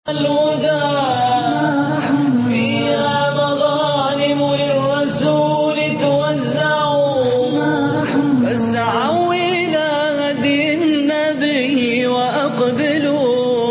الهدى فيها مظالم للرسول توزع فاسعوا إلى هدي النبي وأقبلوا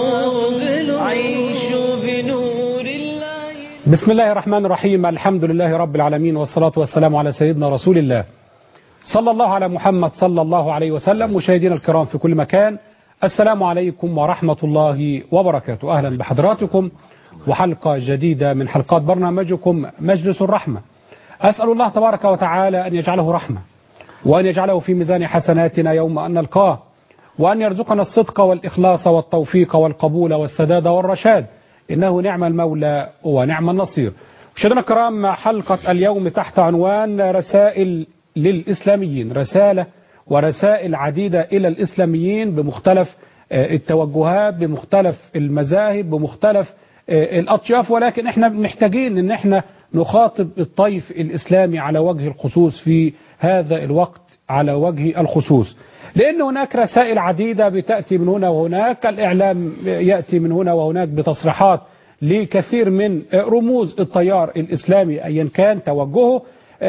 عيشوا بنور الله بسم الله الرحمن الرحيم الحمد لله رب العالمين والصلاة والسلام على سيدنا رسول الله صلى الله على محمد صلى الله عليه وسلم مشاهدينا الكرام في كل مكان السلام عليكم ورحمة الله وبركاته أهلا بحضراتكم وحلقة جديدة من حلقات برنامجكم مجلس الرحمة أسأل الله تبارك وتعالى أن يجعله رحمة وأن يجعله في ميزان حسناتنا يوم أن نلقاه وأن يرزقنا الصدق والإخلاص والتوفيق والقبول والسداد والرشاد إنه نعم المولى ونعم النصير مشاهدينا الكرام حلقة اليوم تحت عنوان رسائل للإسلاميين رسالة ورسائل عديدة إلى الإسلاميين بمختلف التوجهات بمختلف المذاهب بمختلف الأطياف ولكن احنا محتاجين ان احنا نخاطب الطيف الإسلامي على وجه الخصوص في هذا الوقت على وجه الخصوص لأن هناك رسائل عديدة بتأتي من هنا وهناك الإعلام يأتي من هنا وهناك بتصريحات لكثير من رموز التيار الإسلامي أيا كان توجهه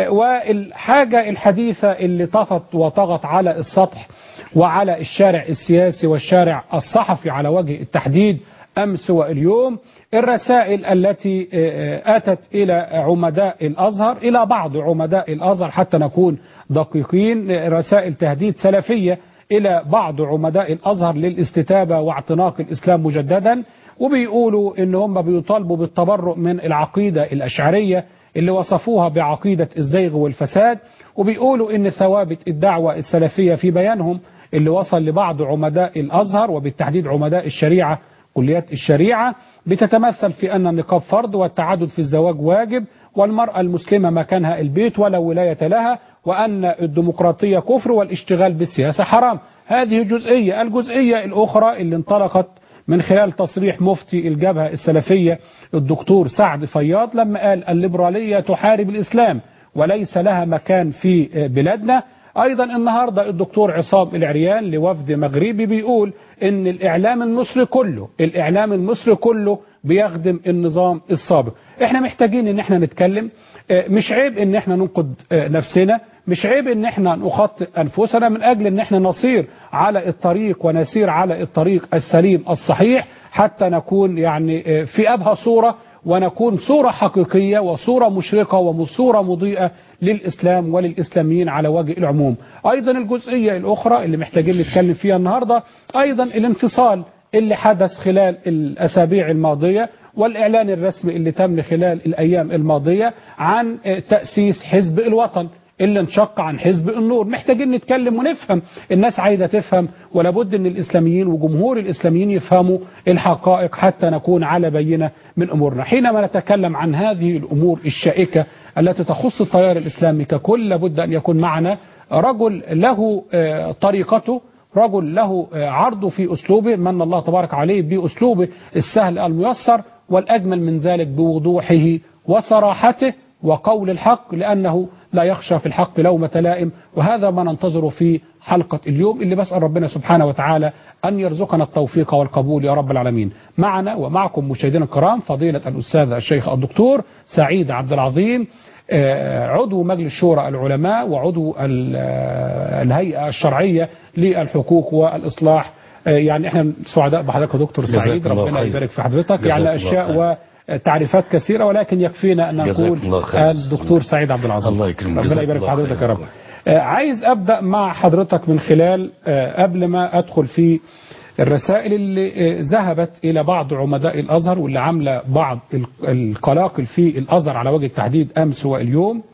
والحاجة الحديثة اللي طفت وطغت على السطح وعلى الشارع السياسي والشارع الصحفي على وجه التحديد أمس واليوم الرسائل التي أتت إلى عمداء الأزهر إلى بعض عمداء الأزهر حتى نكون دقيقين رسائل تهديد سلفية إلى بعض عمداء الأزهر للاستتابة واعتناق الإسلام مجددا وبيقولوا إن هم بيطالبوا بالتبرؤ من العقيدة الأشعرية اللي وصفوها بعقيدة الزيغ والفساد وبيقولوا ان ثوابت الدعوة السلفية في بيانهم اللي وصل لبعض عمداء الأزهر وبالتحديد عمداء الشريعة كليات الشريعة بتتمثل في أن النقاب فرض والتعدد في الزواج واجب والمرأة المسلمة مكانها البيت ولا ولاية لها وأن الديمقراطية كفر والاشتغال بالسياسة حرام هذه جزئية الجزئية الأخرى اللي انطلقت من خلال تصريح مفتي الجبهة السلفية الدكتور سعد فياض لما قال الليبرالية تحارب الإسلام وليس لها مكان في بلادنا أيضا النهاردة الدكتور عصام العريان لوفد مغربي بيقول إن الإعلام المصري كله الإعلام المصري كله بيخدم النظام السابق احنا محتاجين ان احنا نتكلم مش عيب ان احنا ننقد نفسنا مش عيب ان احنا نخطئ انفسنا من اجل ان احنا نصير على الطريق ونسير على الطريق السليم الصحيح حتى نكون يعني في ابهى صوره ونكون صورة حقيقية وصورة مشرقة وصورة مضيئة للإسلام وللإسلاميين على وجه العموم أيضا الجزئية الأخرى اللي محتاجين نتكلم فيها النهاردة أيضا الانفصال اللي حدث خلال الأسابيع الماضية والإعلان الرسمي اللي تم خلال الأيام الماضية عن تأسيس حزب الوطن اللي انشق عن حزب النور محتاجين نتكلم ونفهم الناس عايزة تفهم ولابد ان الإسلاميين وجمهور الإسلاميين يفهموا الحقائق حتى نكون على بينة من أمورنا حينما نتكلم عن هذه الأمور الشائكة التي تخص التيار الإسلامي ككل لابد أن يكون معنا رجل له طريقته رجل له عرضه في أسلوبه من الله تبارك عليه بأسلوبه السهل الميسر والأجمل من ذلك بوضوحه وصراحته وقول الحق لأنه لا يخشى في الحق لومة لائم وهذا ما ننتظره في حلقة اليوم اللي بسأل ربنا سبحانه وتعالى أن يرزقنا التوفيق والقبول يا رب العالمين معنا ومعكم مشاهدينا الكرام فضيلة الأستاذ الشيخ الدكتور سعيد عبد العظيم عضو مجلس شورى العلماء وعضو الهيئة الشرعية للحقوق والإصلاح يعني احنا سعداء بحضرتك يا دكتور سعيد ربنا يبارك في حضرتك يعني أشياء و تعريفات كثيرة ولكن يكفينا أن نقول الدكتور سعيد عبد العظيم الله يكرمك ربنا يبارك في حضرتك يا رب عايز أبدأ مع حضرتك من خلال قبل ما أدخل في الرسائل اللي ذهبت إلى بعض عمداء الأزهر واللي عاملة بعض القلاقل في الأزهر على وجه التحديد أمس واليوم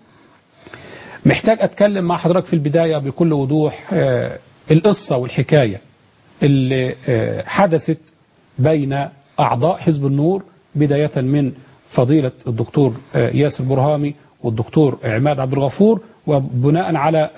محتاج أتكلم مع حضرتك في البداية بكل وضوح القصة والحكاية اللي حدثت بين أعضاء حزب النور بداية من فضيلة الدكتور ياسر برهامي والدكتور عماد عبد الغفور وبناء على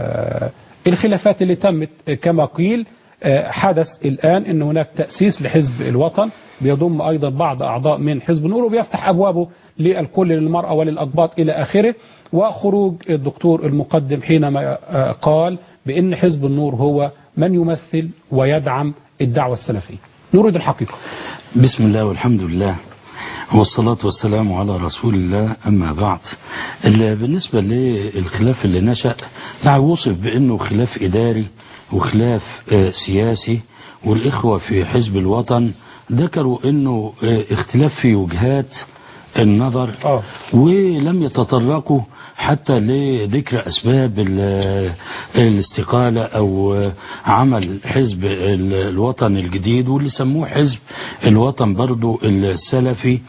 الخلافات اللي تمت كما قيل حدث الآن أن هناك تأسيس لحزب الوطن بيضم أيضا بعض أعضاء من حزب النور وبيفتح أبوابه للكل للمرأة وللأقباط إلى آخره وخروج الدكتور المقدم حينما قال بأن حزب النور هو من يمثل ويدعم الدعوة السلفية نريد الحقيقة بسم الله والحمد لله والصلاة والسلام على رسول الله أما بعد ال- بالنسبة للخلاف اللي نشأ يعني وصف بأنه خلاف إداري وخلاف آه، سياسي والإخوة في حزب الوطن ذكروا أنه آه، اختلاف في وجهات النظر آه. ولم يتطرقوا حتى لذكر أسباب ال- الاستقالة أو عمل حزب ال- الوطن الجديد واللي سموه حزب الوطن برضو السلفي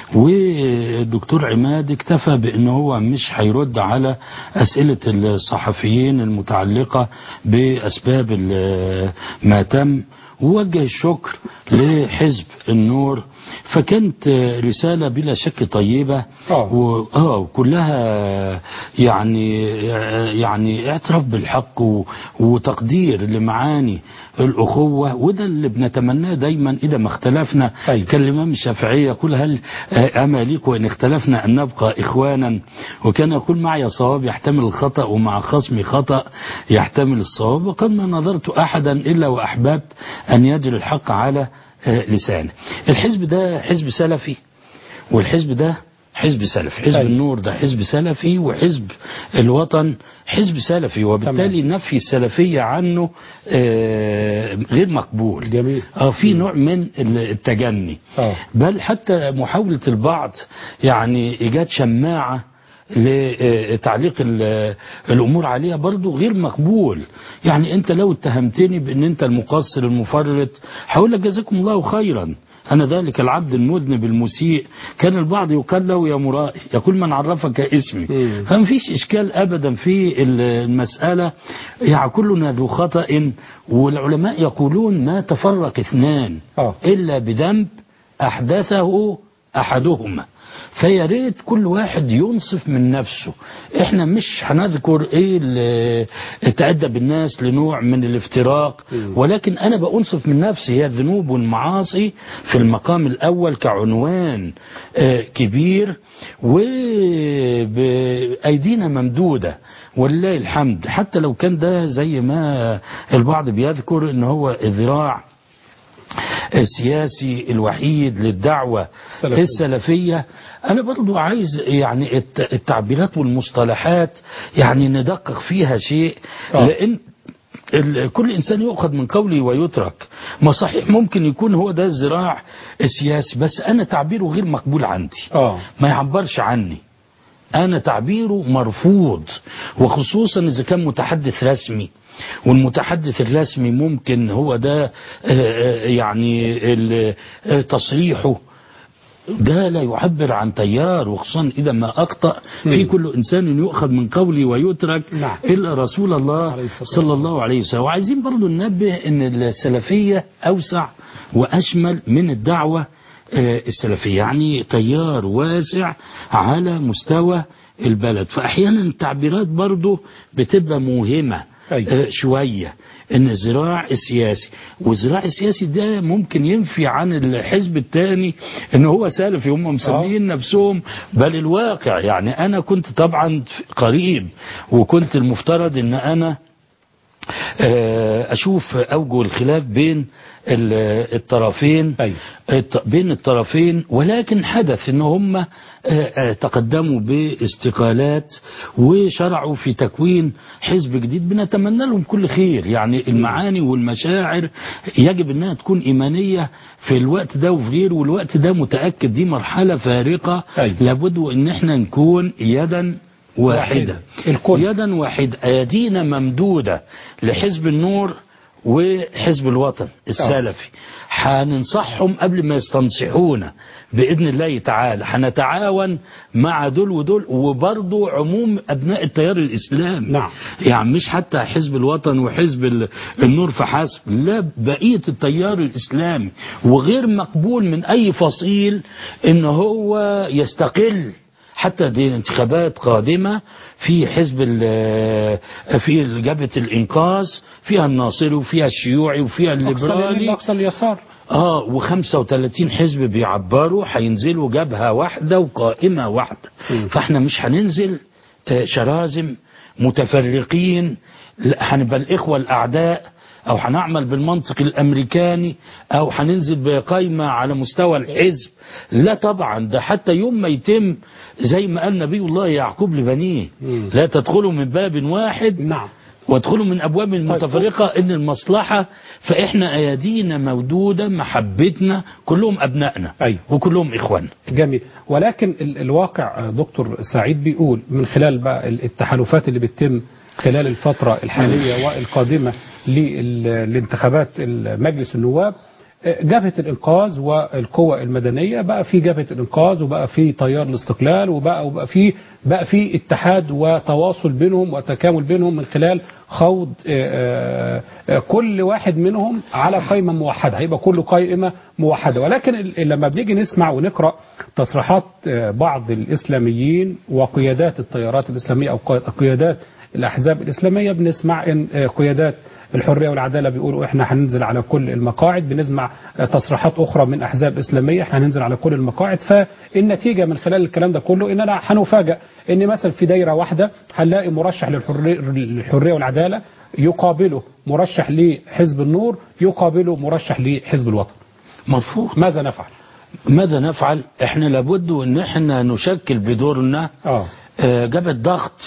والدكتور عماد اكتفى بأنه هو مش هيرد على أسئلة الصحفيين المتعلقة بأسباب ال- ما تم ووجه الشكر لحزب النور فكانت رسالة بلا شك طيبة آه. و- اه وكلها يعني يعني اعتراف بالحق و- وتقدير لمعاني الأخوة وده اللي بنتمناه دايما إذا ما اختلفنا أيوة. كان الإمام الشافعي يقول هل آه، أما ليك وإن اختلفنا أن نبقى إخوانا وكان يقول معي صواب يحتمل الخطأ ومع خصمي خطأ يحتمل الصواب وقد ما نظرت أحدا إلا وأحببت أن يجري الحق على آه، لسانه الحزب ده حزب سلفي والحزب ده حزب سلفي حزب أيوة. النور ده حزب سلفي وحزب الوطن حزب سلفي وبالتالي نفي السلفية عنه آه، غير مقبول جميل. اه في نوع من التجني آه. بل حتى محاولة البعض يعني إيجاد شماعة لتعليق ال- الأمور عليها برضو غير مقبول يعني أنت لو اتهمتني بأن أنت المقصر المفرط هقول لك جزاكم الله خيرا أنا ذلك العبد المذنب المسيء كان البعض يقال له يا مرائي يقول من عرفك اسمي مم. فما فيش إشكال أبدا في المسألة يعني كلنا ذو خطأ والعلماء يقولون ما تفرق اثنان آه. إلا بذنب أحدثه أحدهما فيا ريت كل واحد ينصف من نفسه احنا مش هنذكر ايه اللي تأدب الناس لنوع من الافتراق ولكن انا بأنصف من نفسي هي الذنوب والمعاصي في المقام الاول كعنوان آه، كبير وبأيدينا ممدودة ولله الحمد حتى لو كان ده زي ما البعض بيذكر ان هو ذراع السياسي الوحيد للدعوة السلفية. السلفية أنا برضو عايز يعني الت- التعبيرات والمصطلحات يعني ندقق فيها شيء آه. لأن ال- كل إنسان يؤخذ من قولي ويترك ما صحيح ممكن يكون هو ده الزراع السياسي بس أنا تعبيره غير مقبول عندي آه. ما يعبرش عني أنا تعبيره مرفوض وخصوصا إذا كان متحدث رسمي والمتحدث الرسمي ممكن هو ده آه، آه، يعني ال- آه، تصريحه ده لا يعبر عن تيار وخصوصا إذا ما أخطأ في كل إنسان يؤخذ من قولي ويترك نعم. إلا رسول الله عليه الصلاة صلى الله عليه وسلم وعايزين برضو ننبه أن السلفية أوسع وأشمل من الدعوة آه، السلفية يعني تيار واسع على مستوى البلد فأحيانا التعبيرات برضو بتبقى موهمة أيوة. آه، شوية ان الزراع السياسي والزراع السياسي ده ممكن ينفي عن الحزب الثاني ان هو سلفي هم مسميين نفسهم بل الواقع يعني انا كنت طبعا قريب وكنت المفترض ان انا آه، اشوف اوجه الخلاف بين ال- الطرفين أيوة. الت- بين الطرفين ولكن حدث ان هم آه، آه، تقدموا باستقالات وشرعوا في تكوين حزب جديد بنتمنى لهم كل خير يعني المعاني والمشاعر يجب انها تكون ايمانيه في الوقت ده وفي غيره والوقت ده متاكد دي مرحله فارقه أيوة. لابد ان احنا نكون يدا واحده واحدة. الكل. يدا واحدة أيدينا ممدودة لحزب النور وحزب الوطن السلفي هننصحهم قبل ما يستنصحونا بإذن الله تعالى هنتعاون مع دول ودول وبرضو عموم أبناء التيار الإسلامي نعم. يعني مش حتى حزب الوطن وحزب ال- النور فحسب لا بقية التيار الإسلامي وغير مقبول من أي فصيل إن هو يستقل حتى دي انتخابات قادمة في حزب ال- في جبهة الإنقاذ فيها الناصري وفيها الشيوعي وفيها أقصى اليمين الليبرالي أقصى اليسار اه و35 حزب بيعبروا هينزلوا جبهة واحدة وقائمة واحدة فاحنا مش هننزل آه، شرازم متفرقين لا، هنبقى الإخوة الأعداء او هنعمل بالمنطق الامريكاني او هننزل بقايمه على مستوى الحزب لا طبعا ده حتى يوم ما يتم زي ما قال نبي الله يعقوب لبنيه مم. لا تدخلوا من باب واحد نعم وادخلوا من ابواب متفرقه ان المصلحه فاحنا ايادينا مودوده محبتنا كلهم ابنائنا أيوة. وكلهم اخواننا جميل ولكن ال- الواقع آه، دكتور سعيد بيقول من خلال بقى ال- التحالفات اللي بتتم خلال الفترة الحالية والقادمة لل- لانتخابات مجلس النواب آه، جبهة الإنقاذ والقوى المدنية بقى في جبهة الإنقاذ وبقى في تيار الاستقلال وبقى وبقى في بقى في اتحاد وتواصل بينهم وتكامل بينهم من خلال خوض آه، آه، كل واحد منهم على قائمة موحدة هيبقى كله قائمة موحدة ولكن ال- لما بنيجي نسمع ونقرأ تصريحات آه، بعض الإسلاميين وقيادات التيارات الإسلامية أو قا- قيادات الأحزاب الإسلامية بنسمع إن آه، قيادات الحرية والعدالة بيقولوا إحنا هننزل على كل المقاعد بنسمع آه، تصريحات أخرى من أحزاب إسلامية إحنا هننزل على كل المقاعد فالنتيجة من خلال الكلام ده كله إننا هنفاجأ إن مثلا في دايرة واحدة هنلاقي مرشح للحرية للحرية والعدالة يقابله مرشح لحزب النور يقابله مرشح لحزب الوطن مرفوض ماذا نفعل؟ ماذا نفعل احنا لابد ان احنا نشكل بدورنا آه آه، جبهة ضغط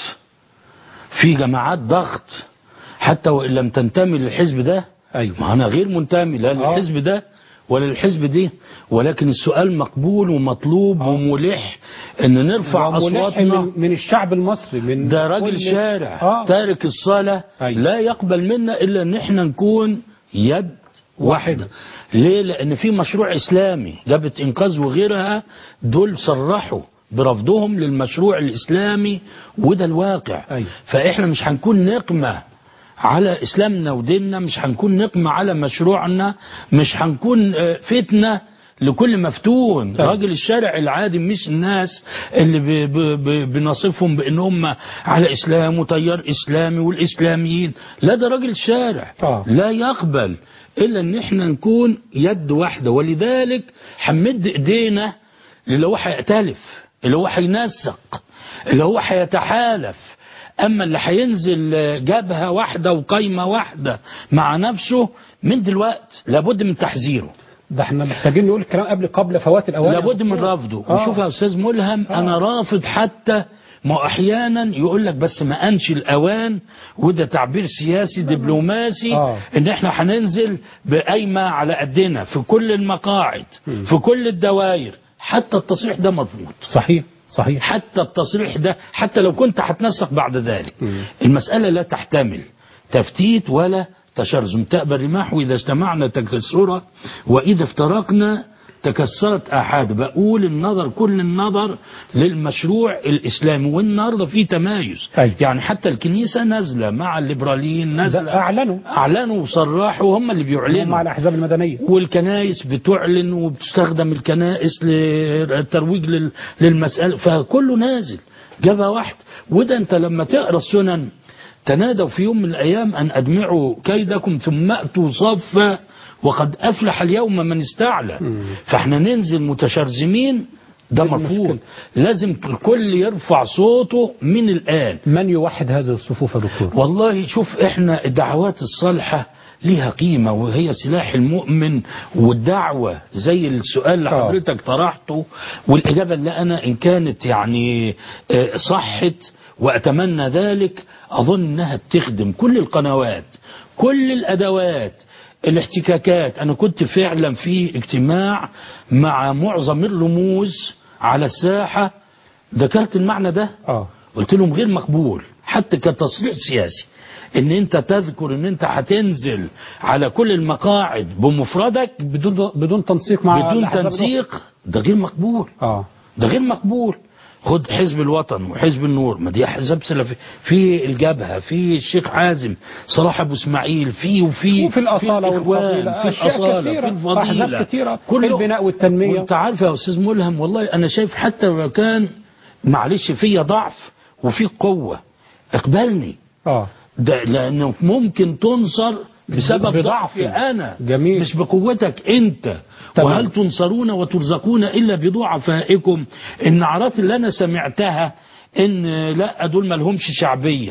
في جماعات ضغط حتى وان لم تنتمي للحزب ده أيوه ما انا غير منتمي لا آه. للحزب ده ولا للحزب دي ولكن السؤال مقبول ومطلوب وملح ان نرفع وملح اصواتنا من, من الشعب المصري من ده راجل كل- شارع آه. تارك الصلاة أيوة. لا يقبل منا إلا أن احنا نكون يد واحدة. واحدة ليه لأن في مشروع إسلامي جبهة إنقاذ وغيرها دول صرحوا برفضهم للمشروع الإسلامي وده الواقع أيوة. فإحنا مش هنكون نقمة على إسلامنا وديننا مش هنكون نقمة على مشروعنا مش هنكون آه، فتنة لكل مفتون طيب. راجل الشارع العادي مش الناس اللي ب- ب- ب- بنصفهم بان هم على اسلام وتيار اسلامي والاسلاميين لا ده راجل شارع آه. لا يقبل الا ان احنا نكون يد واحده ولذلك هنمد ايدينا اللي هو هيأتلف اللي هو هينسق اللي هو هيتحالف اما اللي هينزل جبهه واحده وقايمه واحده مع نفسه من دلوقت لابد من تحذيره ده احنا محتاجين نقول الكلام قبل قبل فوات الاوان لابد من رفضه آه. وشوف يا استاذ ملهم انا رافض حتى ما هو احيانا يقول لك بس ما انش الاوان وده تعبير سياسي دبلوماسي آه. ان احنا هننزل بقايمه على قدنا في كل المقاعد في كل الدوائر حتى التصريح ده مرفوض صحيح صحيح حتى التصريح ده حتى لو كنت هتنسق بعد ذلك مم. المسألة لا تحتمل تفتيت ولا تشرذم تأبى الرماح وإذا اجتمعنا تكسرا وإذا افترقنا تكسرت أحد بقول النظر كل النظر للمشروع الإسلامي والنهارده في تمايز أيوة. يعني حتى الكنيسة نازلة مع الليبراليين ده نازلة اعلنوا أعلنوا وصرحوا هم اللي بيعلنوا مع الاحزاب المدنيه والكنائس بتعلن وبتستخدم الكنائس للترويج لل- للمسألة فكله نازل جبهة واحدة وده انت لما تقرا السنن تنادوا في يوم من الأيام أن أدمعوا كيدكم ثم أتوا صفا وقد أفلح اليوم من استعلى فاحنا ننزل متشرذمين ده دي مرفوض المشكلة. لازم الكل يرفع صوته من الآن من يوحد هذه الصفوف يا دكتور والله شوف احنا الدعوات الصالحة ليها قيمة وهي سلاح المؤمن والدعوة زي السؤال اللي آه. حضرتك طرحته والإجابة اللي أنا إن كانت يعني آه، صحت وأتمنى ذلك أظن أنها بتخدم كل القنوات كل الأدوات الاحتكاكات أنا كنت فعلا في اجتماع مع معظم الرموز على الساحة ذكرت المعنى ده اه قلت لهم غير مقبول حتى كتصريح سياسي ان انت تذكر ان انت هتنزل على كل المقاعد بمفردك بدون بدون تنسيق مع بدون الأحزاب تنسيق ده غير مقبول الأخرى. اه ده غير مقبول خد حزب الوطن وحزب النور ما دي احزاب سلفيه في الجبهه في الشيخ حازم صلاح ابو اسماعيل في وفي وفي الأصالة الإخوان، والفضيلة في أشياء الاصاله كثيرة، في الفضيله أحزاب كثيرة، في كله. البناء والتنمية. وانت عارف يا استاذ ملهم والله انا شايف حتى لو كان معلش فيا ضعف وفي قوه اقبلني اه ده لانه ممكن تنصر بسبب بضعفي. ضعفي انا جميل. مش بقوتك انت تمام. وهل تنصرون وترزقون الا بضعفائكم النعرات اللي انا سمعتها ان لا دول ما لهمش شعبيه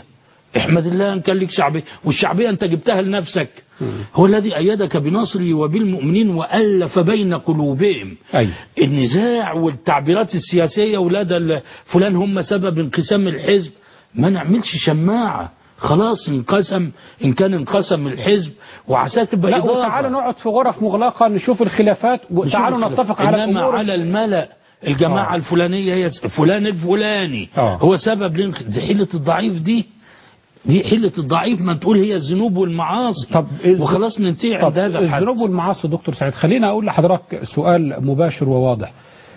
احمد الله ان كان لك شعبيه والشعبيه انت جبتها لنفسك هو الذي ايدك بنصره وبالمؤمنين والف بين قلوبهم أيوة. النزاع والتعبيرات السياسيه ولاد ال- فلان هم سبب انقسام الحزب ما نعملش شماعه خلاص انقسم ان كان انقسم الحزب وعساه تبقى لا إضافة. وتعالوا نقعد في غرف مغلقه نشوف الخلافات وتعالوا نشوف نتفق على إنما الامور على الملأ الجماعة آه. الفلانية هي س- فلان الفلاني آه. هو سبب لنخ... دي حيلة الضعيف دي دي حيلة الضعيف ما تقول هي الذنوب والمعاصي طب إز- وخلاص ننتهي عند طب هذا الحد الذنوب والمعاصي دكتور سعيد خليني اقول لحضرتك سؤال مباشر وواضح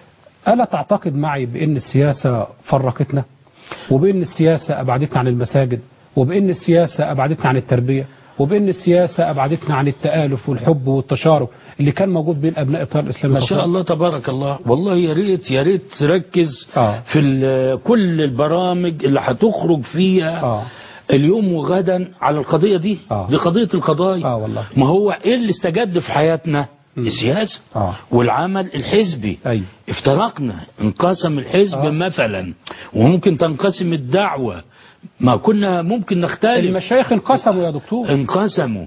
الا تعتقد معي بان السياسه فرقتنا وبان السياسه ابعدتنا عن المساجد وبان السياسه ابعدتنا عن التربيه وبان السياسه ابعدتنا عن التالف والحب والتشارك اللي كان موجود بين ابناء التيار الاسلامي ما شاء والخلافة؟ الله تبارك الله والله يا ريت يا ريت تركز آه. في ال- كل البرامج اللي هتخرج فيها آه. اليوم وغدا على القضية دي آه. دي قضية القضايا آه والله. ما هو ايه اللي استجد في حياتنا السياسة آه. والعمل الحزبي أيوة. افترقنا انقسم الحزب آه. مثلا وممكن تنقسم الدعوة ما كنا ممكن نختلف المشايخ انقسموا يا دكتور انقسموا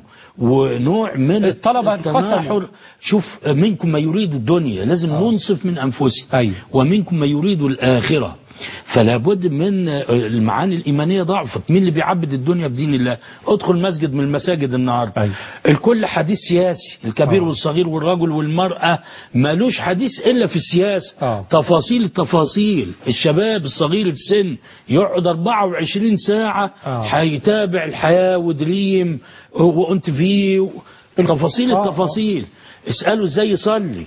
ونوع من الطلبة التماحل. انقسموا. شوف منكم ما يريد الدنيا لازم آه. ننصف من أنفسنا أيوة. ومنكم ما يريد الآخرة فلا بد من المعاني الإيمانية ضعفت مين اللي بيعبد الدنيا بدين الله ادخل مسجد من المساجد النهاردة أيوة. الكل حديث سياسي الكبير آه. والصغير والرجل والمرأة مالوش حديث إلا في السياسة آه. تفاصيل التفاصيل الشباب الصغير السن يقعد 24 ساعة آه. هيتابع الحياة ودريم وانت فيه تفاصيل آه، آه. التفاصيل اسأله ازاي يصلي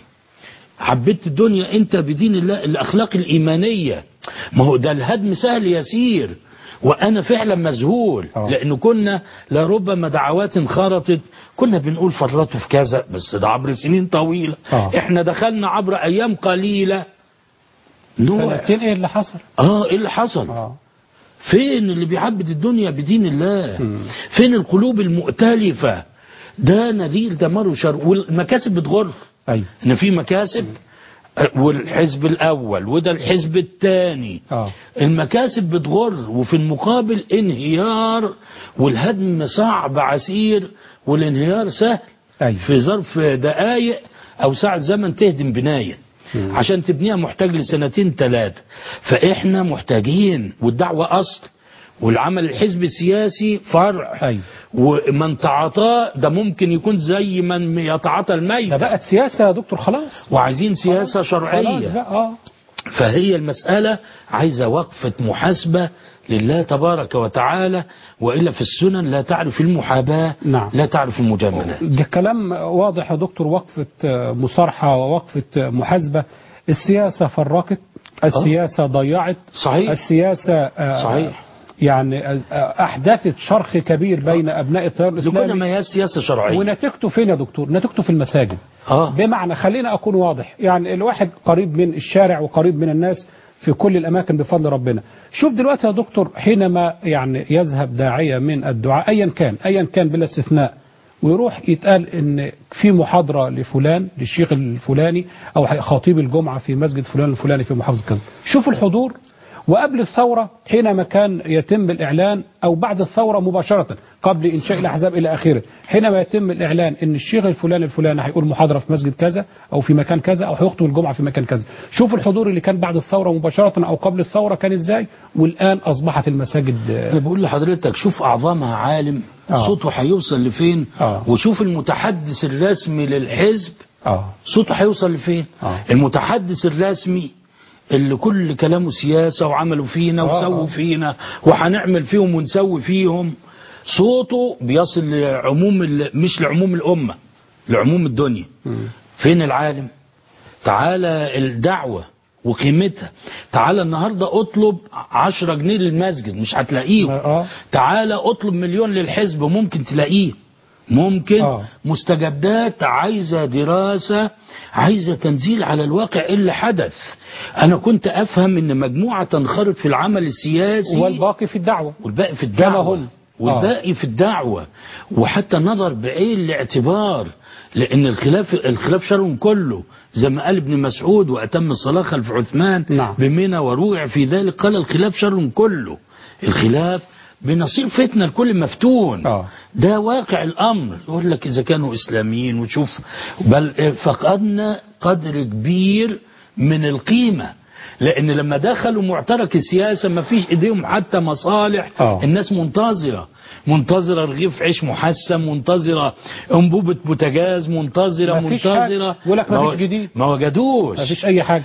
حبيت الدنيا انت بدين الله الاخلاق الايمانية ما هو ده الهدم سهل يسير وانا فعلا مذهول آه. لانه كنا لربما دعوات انخرطت كنا بنقول فرطوا في كذا بس ده عبر سنين طويلة آه. احنا دخلنا عبر ايام قليلة نوع سنتين ايه اللي حصل اه ايه اللي حصل اه فين اللي بيعبد الدنيا بدين الله مم. فين القلوب المؤتلفة ده نذير دمار وشر والمكاسب بتغر ايوه ان في مكاسب آه، والحزب الاول وده الحزب الثاني اه المكاسب بتغر وفي المقابل انهيار والهدم صعب عسير والانهيار سهل ايوه في ظرف دقائق او ساعة زمن تهدم بناية عشان تبنيها محتاج لسنتين ثلاثة فاحنا محتاجين والدعوة اصل والعمل الحزبي السياسي فرع أيوة. ومن تعاطاه ده ممكن يكون زي من يتعاطى ده الميت بقت سياسه يا دكتور خلاص وعايزين سياسة خلاص شرعية بقى اه فهي المسألة عايزة وقفة محاسبة لله تبارك وتعالى وإلا في السنن لا تعرف المحاباة نعم. لا تعرف المجاملات ده كلام واضح يا دكتور وقفة آه، مصارحة ووقفة آه، محاسبة السياسة فرقت السياسة ضيعت صحيح. السياسة آه، صحيح. يعني آه، آه، أحدثت شرخ كبير بين أبناء التيار لكل الإسلامي ما هي سياسة شرعية ونتيجته فين يا دكتور نتيجته في المساجد آه. بمعنى خلينا أكون واضح يعني الواحد قريب من الشارع وقريب من الناس في كل الأماكن بفضل ربنا شوف دلوقتي يا دكتور حينما يعني يذهب داعية من الدعاء أيا كان أيا كان بلا استثناء ويروح يتقال ان في محاضرة لفلان للشيخ الفلاني او خطيب الجمعة في مسجد فلان الفلاني في محافظة كذا شوف الحضور وقبل الثورة حينما كان يتم الإعلان أو بعد الثورة مباشرة قبل إنشاء الأحزاب إلى آخره حينما يتم الإعلان أن الشيخ الفلاني الفلاني هيقول محاضرة في مسجد كذا أو في مكان كذا أو هيخطب الجمعة في مكان كذا شوف الحضور اللي كان بعد الثورة مباشرة أو قبل الثورة كان إزاي والآن أصبحت المساجد انا بقول لحضرتك شوف اعظمها عالم آه. صوته هيوصل لفين آه. وشوف المتحدث الرسمي للحزب آه صوته هيوصل لفين آه. المتحدث الرسمي اللي كل كلامه سياسة وعملوا فينا آه، وسووا آه. فينا وهنعمل فيهم ونسوي فيهم صوته بيصل لعموم ال- مش لعموم الأمة لعموم الدنيا فين العالم تعالى الدعوة وقيمتها تعالى النهاردة اطلب عشرة جنيه للمسجد مش هتلاقيهم آه. تعالى اطلب مليون للحزب ممكن تلاقيه ممكن آه. مستجدات عايزة دراسة عايزة تنزيل على الواقع إيه اللي حدث أنا كنت أفهم إن مجموعة تنخرط في العمل السياسي والباقي في الدعوة والباقي في كما الدعوة هم. والباقي في الدعوة وحتى نظر بعين الاعتبار لأن الخلاف الخلاف شر كله زي ما قال ابن مسعود وأتم الصلاة خلف عثمان نعم. بمنى وروع في ذلك قال الخلاف شر كله الخلاف بنصير فتنة لكل مفتون آه. ده واقع الأمر يقول لك إذا كانوا إسلاميين وشوف بل فقدنا قدر كبير من القيمة لأن لما دخلوا معترك السياسة ما فيش إيديهم حتى مصالح آه. الناس منتظرة منتظرة رغيف عيش محسن منتظرة أنبوبة بوتاجاز منتظرة مفيش منتظرة حاجة. يقول لك مفيش ما و- جديد. ما وجدوش ما فيش أي حاجة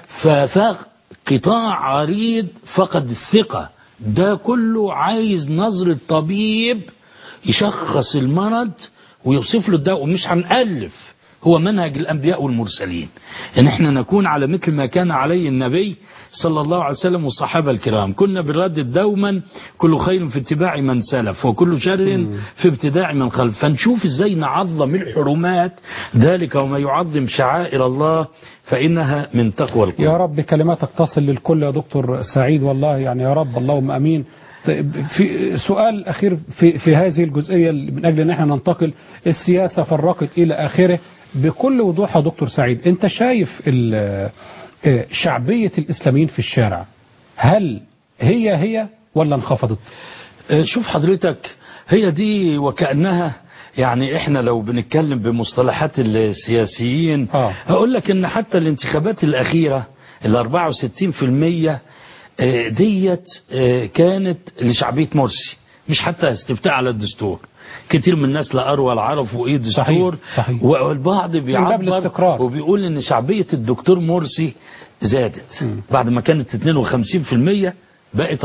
فقطاع عريض فقد الثقة ده كله عايز نظرة طبيب يشخص المرض ويوصف له الدواء ومش هنألف هو منهج الأنبياء والمرسلين إن إحنا نكون على مثل ما كان عليه النبي صلى الله عليه وسلم والصحابة الكرام كنا بنردد دوما كل خير في اتباع من سلف وكل شر في ابتداع من خلف فنشوف إزاي نعظم الحرمات ذلك وما يعظم شعائر الله فإنها من تقوى القلوب يا رب كلماتك تصل للكل يا دكتور سعيد والله يعني يا رب اللهم امين طيب، في سؤال اخير في في هذه الجزئيه اللي من اجل ان احنا ننتقل السياسه فرقت الى اخره بكل وضوح يا دكتور سعيد انت شايف ال- آه، شعبيه الاسلاميين في الشارع هل هي هي ولا انخفضت؟ آه، شوف حضرتك هي دي وكأنها يعني احنا لو بنتكلم بمصطلحات السياسيين آه. هقول لك ان حتى الانتخابات الاخيرة ال 64% آه، ديت آه، كانت لشعبية مرسي مش حتى استفتاء على الدستور كتير من الناس لا أروى ولا عرفوا ايه دستور صحيح، صحيح. والبعض بيعبر الاستقرار. وبيقول ان شعبية الدكتور مرسي زادت بعد ما كانت 52% بقت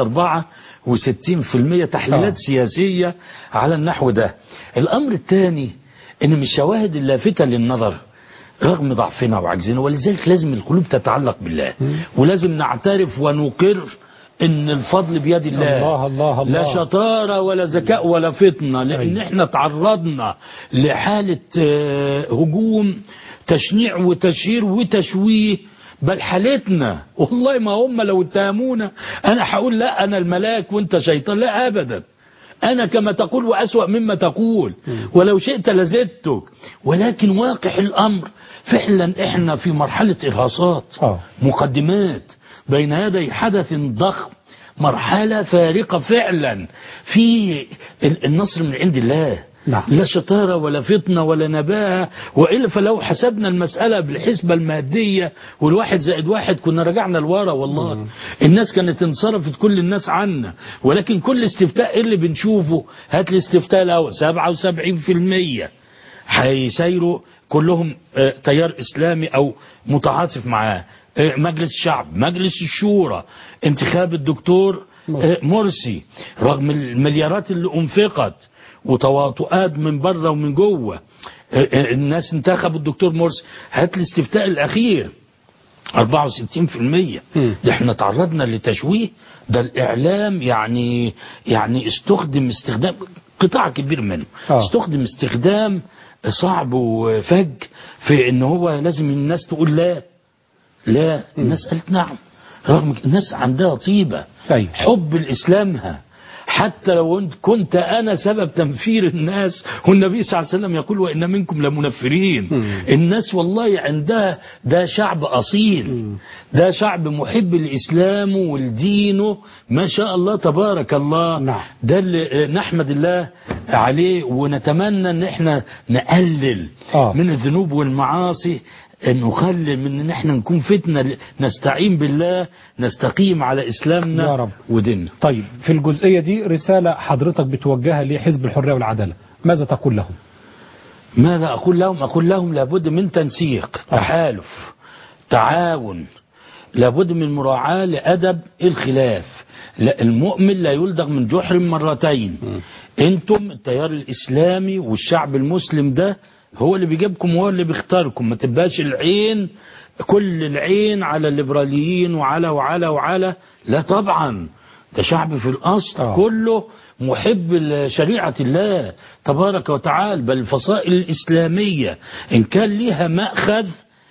64% تحليلات آه. سياسية على النحو ده الأمر الثاني إن من الشواهد اللافتة للنظر رغم ضعفنا وعجزنا ولذلك لازم القلوب تتعلق بالله ولازم نعترف ونقر ان الفضل بيد الله الله الله الله. لا شطارة ولا ذكاء ولا فطنة لان أيوة. احنا تعرضنا لحالة آه، هجوم تشنيع وتشهير وتشويه بل حالتنا والله ما هم لو اتهمونا انا هقول لا انا الملاك وانت شيطان لا ابدا أنا كما تقول وأسوأ مما تقول ولو شئت لزدتك ولكن واقع الأمر فعلا إحنا في مرحلة إرهاصات آه. مقدمات بين يدي حدث ضخم مرحلة فارقة فعلا في ال- النصر من عند الله نعم. لا شطارة ولا فطنة ولا نباهة وإلا فلو حسبنا المسألة بالحسبة المادية والواحد زائد واحد كنا رجعنا لورا والله الناس كانت انصرفت كل الناس عنا ولكن كل استفتاء إيه اللي بنشوفه هات لي استفتاء الأول 77% هيسيروا كلهم آه، تيار إسلامي أو متعاطف معاه آه، مجلس الشعب مجلس الشورى انتخاب الدكتور آه، مرسي رغم المليارات اللي أنفقت وتواطؤات من بره ومن جوه آه، آه، الناس انتخبوا الدكتور مرسي هات لي الاستفتاء الأخير 64% مم. ده احنا تعرضنا لتشويه ده الإعلام يعني يعني استخدم استخدام قطاع كبير منه آه. استخدم استخدام صعب وفج في ان هو لازم الناس تقول لا لا الناس قالت نعم رغم ك- الناس عندها طيبة أيوة. حب لإسلامها حتى لو انت كنت أنا سبب تنفير الناس والنبي صلى الله عليه وسلم يقول وإن منكم لمنفرين مم. الناس والله عندها ده شعب أصيل ده شعب محب لإسلامه ولدينه ما شاء الله تبارك الله نعم. ده اللي آه، نحمد الله عليه ونتمنى ان احنا نقلل آه. من الذنوب والمعاصي ان نقلل من ان احنا نكون فتنة ل- نستعين بالله نستقيم على اسلامنا يا رب. وديننا طيب في الجزئيه دي رساله حضرتك بتوجهها لحزب الحريه والعداله ماذا تقول لهم؟ ماذا أقول لهم أقول لهم لابد من تنسيق تحالف تعاون لابد من مراعاة لأدب الخلاف لا المؤمن لا يلدغ من جحر مرتين انتم التيار الإسلامي والشعب المسلم ده هو اللي بيجيبكم وهو اللي بيختاركم ما تبقاش العين كل العين على الليبراليين وعلى وعلى وعلى لا طبعا ده شعب في الأصل آه. كله محب لشريعة الله تبارك وتعالى بل الفصائل الإسلامية إن كان لها مأخذ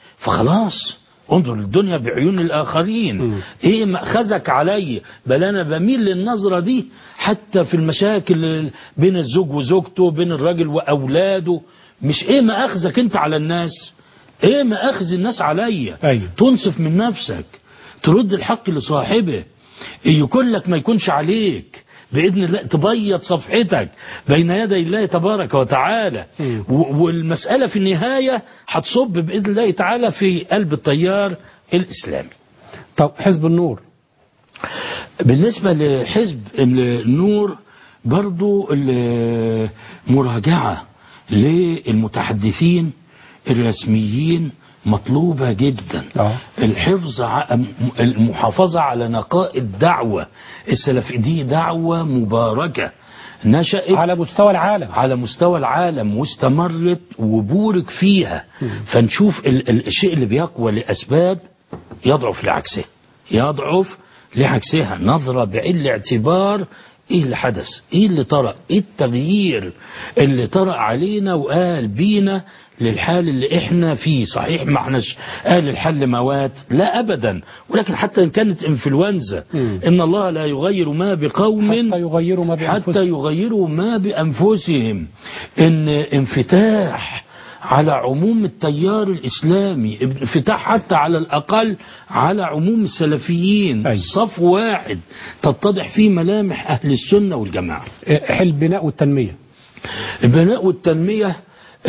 فخلاص انظر الدنيا بعيون الآخرين مم. ايه مأخذك علي بل انا بميل للنظرة دي حتى في المشاكل بين الزوج وزوجته بين الراجل وأولاده مش ايه مأخذك انت على الناس ايه مأخذ الناس عليا أيوة. تنصف من نفسك ترد الحق لصاحبه يكون لك ما يكونش عليك باذن الله تبيض صفحتك بين يدي الله تبارك وتعالى مم. و- والمساله في النهايه هتصب باذن الله تعالى في قلب التيار الاسلامي طب حزب النور بالنسبة لحزب النور برضو المراجعة للمتحدثين الرسميين مطلوبة جدا آه. الحفظ ع- المحافظة على نقاء الدعوة السلفية دي دعوة مباركة نشأت على مستوى العالم على مستوى العالم واستمرت وبورك فيها فنشوف ال ال الشيء اللي بيقوى لأسباب يضعف لعكسها يضعف لعكسها نظرة بعين الاعتبار ايه اللي حدث ايه اللي طرأ ايه التغيير اللي طرأ علينا وقال بينا للحال اللي احنا فيه صحيح ما احناش قال الحل موات لا ابدا ولكن حتى ان كانت انفلونزا مم. ان الله لا يغير ما بقوم حتى يغيروا ما حتى بأنفسهم يغيروا ما بأنفسهم إن انفتاح على عموم التيار الإسلامي انفتاح حتى على الأقل على عموم السلفيين أي. صف واحد تتضح فيه ملامح أهل السنة والجماعة حل البناء والتنمية البناء والتنمية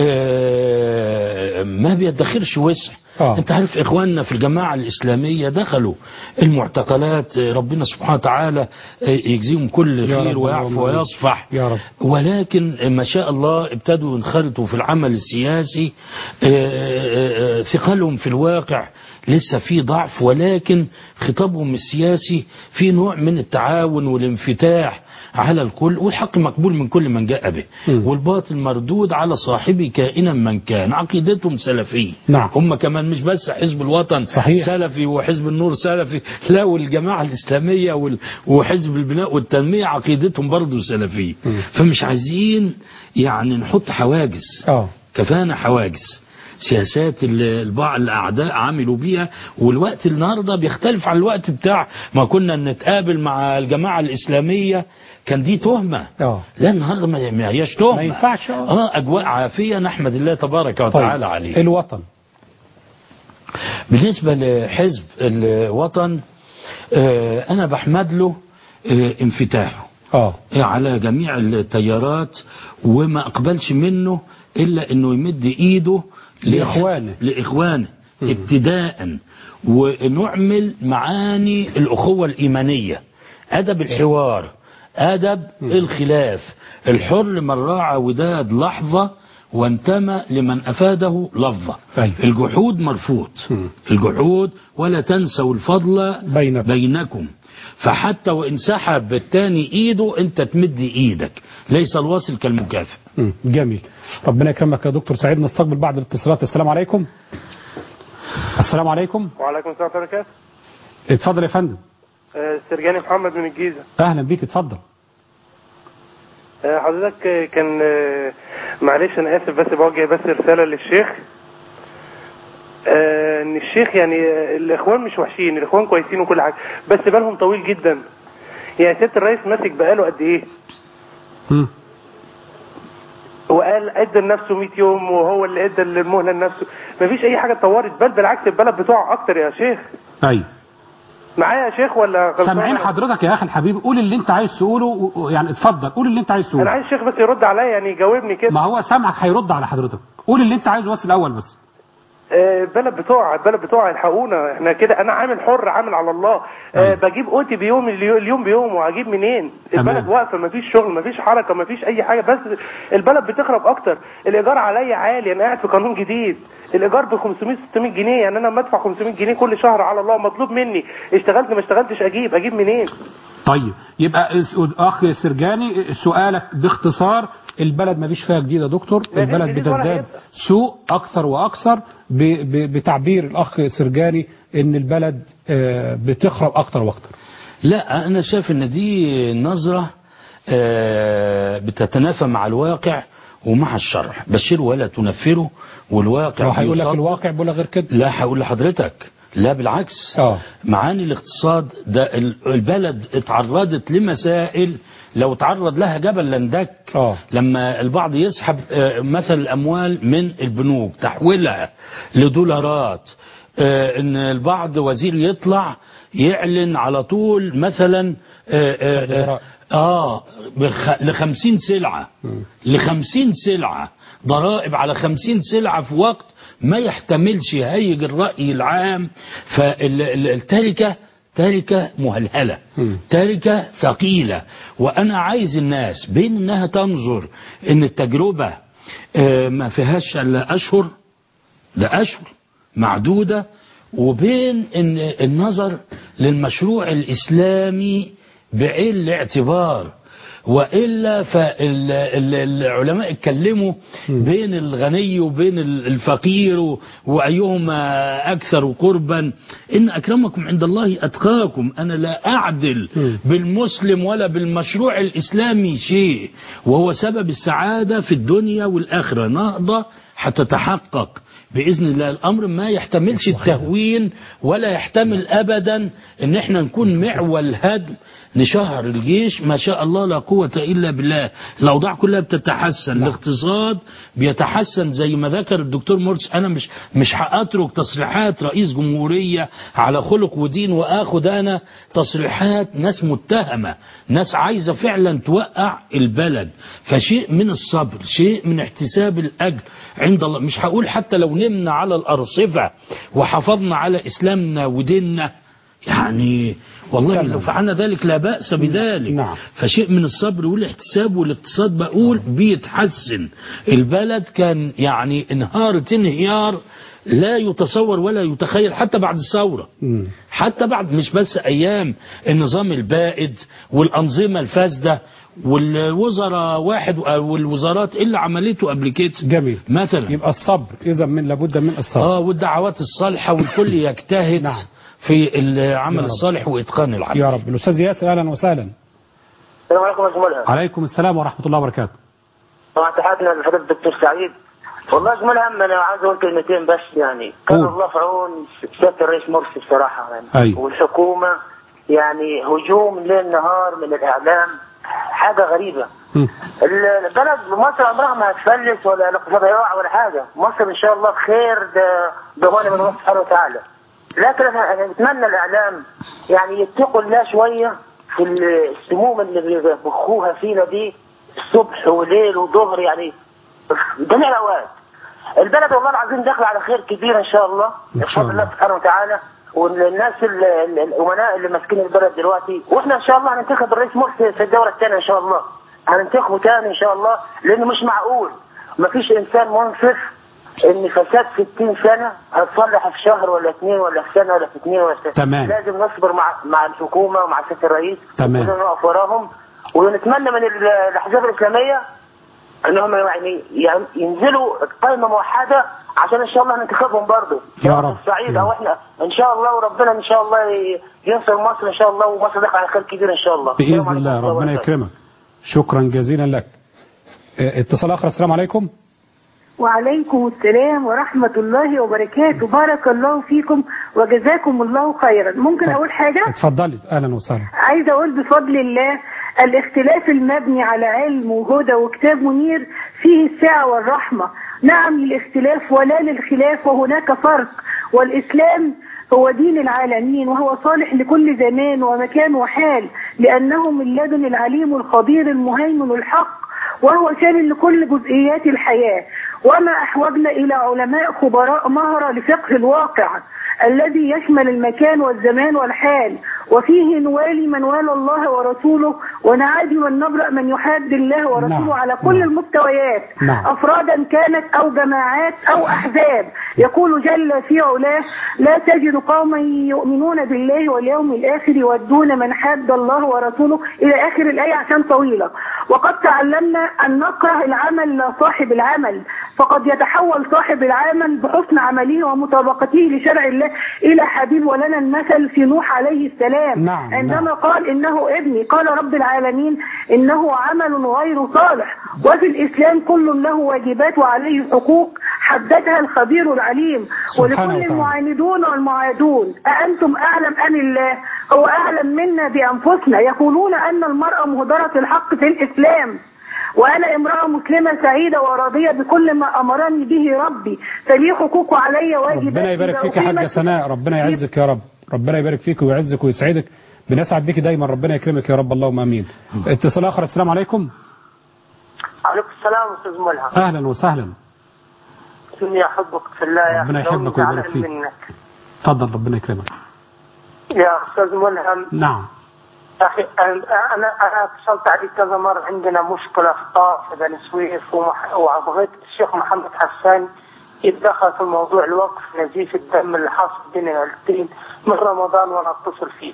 آه، ما بيدخرش وسع آه. انت عارف اخواننا في الجماعة الاسلامية دخلوا المعتقلات آه، ربنا سبحانه وتعالى آه، يجزيهم كل يا خير رب، ويعفو اللهم ويصفح يا رب. ولكن ما شاء الله ابتدوا ينخرطوا في العمل السياسي آه، آه، آه، ثقلهم في الواقع لسه في ضعف ولكن خطابهم السياسي في نوع من التعاون والانفتاح على الكل والحق مقبول من كل من جاء به مم. والباطل مردود على صاحبه كائنا من كان عقيدتهم سلفية نعم. هم كمان مش بس حزب الوطن صحيح. سلفي وحزب النور سلفي لا والجماعة الإسلامية وال- وحزب البناء والتنمية عقيدتهم برضه سلفية مم. فمش عايزين يعني نحط حواجز اه كفانا حواجز سياسات اللي البعض الاعداء عملوا بيها والوقت النهارده بيختلف عن الوقت بتاع ما كنا نتقابل مع الجماعه الاسلاميه كان دي تهمه اه لا النهارده ما ما هياش تهمه ما ينفعش، آه. اه اجواء عافيه نحمد الله تبارك وتعالى عليه الوطن بالنسبة لحزب الوطن آه، أنا بحمد له آه، انفتاحه اه على جميع التيارات وما أقبلش منه إلا أنه يمد إيده لإخوانه. لإخوانه ابتداء ونعمل معاني الأخوة الإيمانية أدب الحوار أدب الخلاف الحر من راعى وداد لحظة وانتمى لمن أفاده لفظة أيوة. الجحود مرفوض مم. الجحود ولا تنسوا الفضل بينكم. بينكم فحتى وإن سحب التاني إيده أنت تمد إيدك ليس الواصل كالمكافئ مم. جميل ربنا يكرمك يا دكتور سعيد نستقبل بعض الاتصالات السلام عليكم السلام عليكم وعليكم السلام ورحمة الله وبركاته اتفضل يا فندم آه، السرجاني محمد من الجيزة اهلا بيك اتفضل آه، حضرتك آه، كان آه، معلش أنا آسف بس بوجه بس رسالة للشيخ آه، إن الشيخ يعني آه، الإخوان مش وحشين الإخوان كويسين وكل حاجة بس بالهم طويل جدا يعني سيادة الرئيس ماسك بقاله قد إيه مم. وقال ادى لنفسه 100 يوم وهو اللي ادى المهله لنفسه مفيش اي حاجه اتطورت بل بالعكس البلد بتوع اكتر يا شيخ ايوه معايا يا شيخ ولا غلطان سامعين أنا؟ حضرتك يا اخي الحبيب قول اللي انت عايز تقوله و- و- يعني اتفضل قول اللي انت عايز انا تقوله عايز الشيخ بس يرد عليا يعني يجاوبني كده ما هو سامعك هيرد على حضرتك قول اللي انت عايزه بس الاول بس آه، البلد بتوع البلد بتوع الحقونا احنا كده انا عامل حر عامل على الله آه، أيوة. بجيب اوتي بيوم اليو- اليوم بيوم وهجيب منين تمام. البلد واقفه مفيش شغل مفيش حركه مفيش اي حاجه بس البلد بتخرب اكتر الايجار عليا عالي انا قاعد في قانون جديد الايجار ب 500 600 جنيه يعني انا لما ادفع 500 جنيه كل شهر على الله مطلوب مني اشتغلت ما اشتغلتش اجيب اجيب منين طيب يبقى اس- اخ سرجاني سؤالك باختصار البلد ما فيش فيها جديد يا دكتور ما فيش البلد جديد ولا بتزداد هيبقى. سوء اكثر واكثر ب- ب- بتعبير الاخ سرجاني ان البلد آه، بتخرب اكثر واكثر لا أنا شايف إن دي نظرة آه، بتتنافى مع الواقع ومع الشرع بشروا ولا تنفروا والواقع لو هيقول لك بيصدق. الواقع بيقول لك غير كده لا هقول لحضرتك لا بالعكس اه معاني الاقتصاد ده ال- البلد اتعرضت لمسائل لو تعرض لها جبل لندك اه لما البعض يسحب آه، مثل الأموال من البنوك تحويلها لدولارات آه، ان البعض وزير يطلع يعلن على طول مثلا آه، آه، آه, آه بخ- لخمسين سلعة لخمسين سلعة ضرائب على خمسين سلعة في وقت ما يحتملش هيج الرأي العام فالتركة تركة مهلهلة مم. تركة ثقيلة وأنا عايز الناس بين أنها تنظر أن التجربة آه، ما فيهاش إلا أشهر ده أشهر معدودة وبين إن النظر للمشروع الإسلامي بعين الاعتبار وإلا فالعلماء اتكلموا بين الغني وبين الفقير و- وأيهما أكثر قربا إن أكرمكم عند الله أتقاكم أنا لا أعدل بالمسلم ولا بالمشروع الإسلامي شيء وهو سبب السعادة في الدنيا والآخرة نهضة هتتحقق بإذن الله الأمر ما يحتملش التهوين ولا يحتمل أبدا إن احنا نكون معول هدم نشهر الجيش ما شاء الله لا قوة إلا بالله الأوضاع كلها بتتحسن الاقتصاد بيتحسن زي ما ذكر الدكتور مرسي أنا مش مش هأترك تصريحات رئيس جمهورية على خلق ودين وآخد أنا تصريحات ناس متهمة ناس عايزة فعلا توقع البلد فشيء من الصبر شيء من احتساب الأجر عند الله مش هقول حتى لو نمنا على الأرصفة وحافظنا على إسلامنا وديننا يعني والله تمام. لو فعلنا ذلك لا بأس بذلك نعم. فشيء من الصبر والاحتساب والاقتصاد بقول بيتحسن البلد كان يعني انهارت انهيار لا يتصور ولا يتخيل حتى بعد الثورة مم. حتى بعد مش بس أيام النظام البائد والأنظمة الفاسدة والوزراء واحد والوزارات اللي عملته قبل كده جميل مثلا يبقى الصبر إذا من لابد من الصبر اه والدعوات الصالحة والكل يجتهد نعم. في العمل يا رب. الصالح وإتقان العمل يا رب الأستاذ ياسر أهلا وسهلا السلام عليكم يا زملاء عليكم السلام ورحمة الله وبركاته طبعا تحياتنا لحضرتك الدكتور سعيد والله يا زملاء هم انا عايز اقول كلمتين بس يعني كان قول. الله في عون سياده الرئيس مرسي بصراحه يعني أيوة. والحكومه يعني هجوم ليل نهار من الاعلام حاجه غريبه مم. البلد مصر عمرها ما هتفلس ولا الاقتصاد هيقع ولا حاجه مصر ان شاء الله بخير ده ضمان من الله سبحانه وتعالى لكن انا أنا نتمنى الاعلام يعني يتقوا الله شويه في السموم اللي بيبخوها فينا دي الصبح وليل وظهر يعني جميع الاوقات البلد والله العظيم داخله على خير كبير ان شاء الله إن شاء بفضل الله الله. سبحانه وتعالى والناس ال- ال- الامناء اللي ماسكين البلد دلوقتي واحنا ان شاء الله هننتخب الرئيس مرسي في الدوره الثانيه ان شاء الله هننتخبه تاني ان شاء الله لانه مش معقول مفيش انسان منصف ان فساد 60 سنه هتصلح في شهر ولا اثنين ولا في سنه ولا في اثنين ولا في سنة. تمام. لازم نصبر مع مع الحكومه ومع سياده الرئيس تمام. ولازم نقف وراهم ونتمنى من ال- الاحزاب الاسلاميه انهم يعني يعني ينزلوا قائمه موحده عشان ان شاء الله ننتخبهم برضه يا سواء رب. في الصعيد يا او رب. احنا ان شاء الله وربنا ان شاء الله ي- ينصر مصر ان شاء الله ومصر داخله على خير كبير ان شاء الله السلام بإذن عليكم الله ورحمة ربنا وبركاته. يكرمك شكرا جزيلا لك اه، اتصال آخر السلام عليكم وعليكم السلام ورحمة الله وبركاته بارك الله فيكم وجزاكم الله خيرا ممكن أقول حاجة اتفضلي أهلا وسهلا عايزة أقول بفضل الله الاختلاف المبني على علم وهدى وكتاب منير فيه السعة والرحمة نعم للاختلاف ولا للخلاف وهناك فرق والإسلام هو دين العالمين وهو صالح لكل زمان ومكان وحال لأنه من لدن العليم الخبير المهيمن الحق وهو شامل لكل جزئيات الحياة وما أحوجنا إلى علماء خبراء مهرة لفقه الواقع الذي يشمل المكان والزمان والحال وفيه نوالي من والى الله ورسوله ونعادي من نبرأ من يحاد الله ورسوله نعم. على كل نعم. المستويات نعم. أفرادا كانت أو جماعات أو أحزاب يقول جل في علاه لا تجد قوما يؤمنون بالله واليوم الآخر يودون من حاد الله ورسوله إلى آخر الآية عشان طويلة وقد تعلمنا أن نكره العمل لا صاحب العمل فقد يتحول صاحب العمل بحسن عمله ومطابقته لشرع الله إلى حبيب ولنا المثل في نوح عليه السلام نعم، عندما نعم. قال إنه ابني قال رب العالمين إنه عمل غير صالح وفي الإسلام كل له واجبات وعليه حقوق حددها الخبير العليم سبحانه ولكل وتعالى. المعاندون والمعادون أأنتم أعلم أم الله هو أعلم منا بأنفسنا يقولون أن المرأة مهدرة الحق في الإسلام وأنا امرأة مسلمة سعيدة وراضية بكل ما أمرني به ربي فلي حقوق علي واجبات ربنا يبارك إذا فيك يا حاجة أقيمت- سناء ربنا يعزك يا رب ربنا يبارك فيك ويعزك ويسعدك بنسعد بك دايما ربنا يكرمك يا رب اللهم امين اتصال اخر السلام عليكم عليكم السلام استاذ ملهم اهلا وسهلا اني احبك في الله يا ربنا أخي، لو يحبك إني ويبارك زعلان فيك. منك اتفضل ربنا يكرمك يا استاذ ملهم نعم يا اخي انا انا انا اتصلت عليك كذا مره عندنا مشكله في طاف في بني سويف ومح- وبغيت الشيخ محمد حسان يتدخل في موضوع الوقف نزيف الدم اللي حاصل بين العيلتين من رمضان وانا اتصل فيك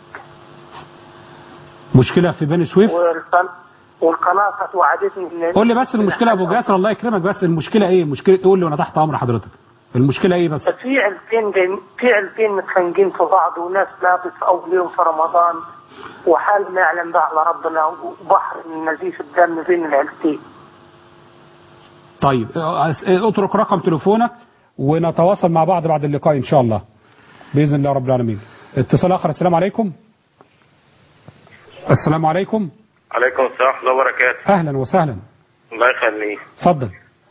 مشكلة في بني سويف والقن... والقناه كانت وعدتني ان قول لي بس المشكلة يا ابو جاسر الله يكرمك بس المشكلة ايه المشكلة قول لي وانا تحت امر حضرتك المشكلة ايه بس في عيلتين جايين في عيلتين متخانقين في بعض وناس لابس في اول يوم في رمضان وحال ما يعلم به على ربنا وبحر من نزيف الدم بين العيلتين طيب أس- اترك رقم تليفونك ونتواصل مع بعض بعد اللقاء ان شاء الله باذن الله رب العالمين اتصال اخر السلام عليكم السلام عليكم عليكم السلام ورحمة الله وبركاته اهلا وسهلا الله يخليك اتفضل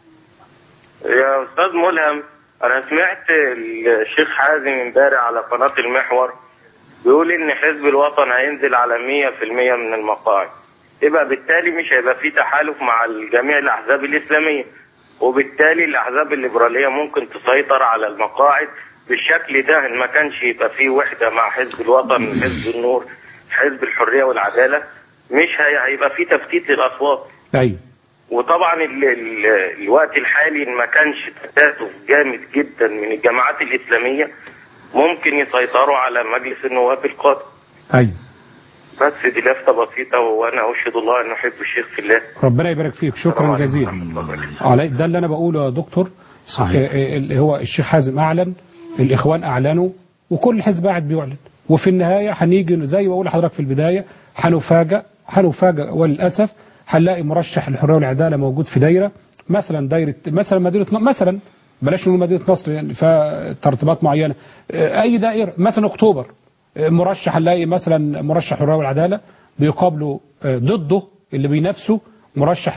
يا أستاذ ملهم أنا سمعت الشيخ حازم امبارح على قناة المحور بيقول إن حزب الوطن هينزل على 100% من المقاعد يبقى بالتالي مش هيبقى في تحالف مع جميع الأحزاب الإسلامية وبالتالي الأحزاب الليبرالية ممكن تسيطر على المقاعد بالشكل ده إن ما كانش يبقى في وحدة مع حزب الوطن حزب النور حزب الحرية والعدالة مش هي- هيبقى في تفتيت للأصوات ايوه وطبعا ال ال الوقت الحالي إن ما كانش تكاتف جامد جدا من الجماعات الإسلامية ممكن يسيطروا على مجلس النواب القادم ايوه بس دي لفتة بسيطة وأنا أشهد الله أن أحب الشيخ في الله ربنا يبارك فيك شكرا جزيلا علي ده اللي انا بقوله يا دكتور صحيح. آه، آه، اللي هو الشيخ حازم اعلن الاخوان اعلنوا وكل حزب قاعد بيعلن وفي النهايه هنيجي زي ما بقول لحضرتك في البدايه هنفاجئ هنفاجئ وللاسف هنلاقي مرشح الحريه والعداله موجود في دايره مثلا دايره مثلا مدينه مثلا بلاش نقول مدينه نصر يعني فيها ترتيبات معينه آه، اي دائره مثلا اكتوبر آه، مرشح هنلاقي مثلا مرشح الحريه والعداله بيقابله آه، ضده اللي بينافسه مرشح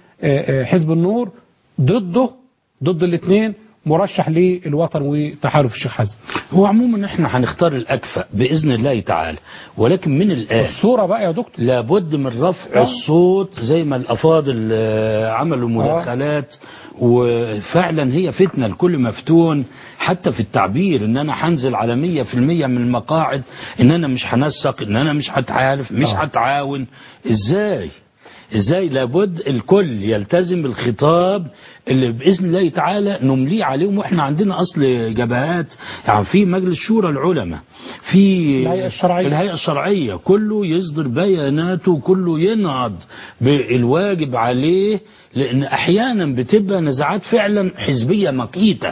لحزب النور ضده ضد الاثنين مرشح للوطن وتحالف الشيخ حازم هو عموما احنا هنختار الأكفأ بإذن الله تعالى ولكن من الآن الصوره بقى يا دكتور لابد من رفع الصوت زي ما الافاضل آه، عملوا مداخلات وفعلا هي فتنه الكل مفتون حتى في التعبير ان انا هنزل على مية في المية من المقاعد ان انا مش هنسق ان انا مش هتحالف مش آه. هتعاون ازاي ازاي لابد الكل يلتزم بالخطاب اللي باذن الله تعالى نمليه عليهم واحنا عندنا اصل جبهات يعني في مجلس شورى العلماء في الهيئة الشرعية. الهيئه الشرعيه كله يصدر بياناته كله ينهض بالواجب عليه لان احيانا بتبقى نزاعات فعلا حزبيه مقيته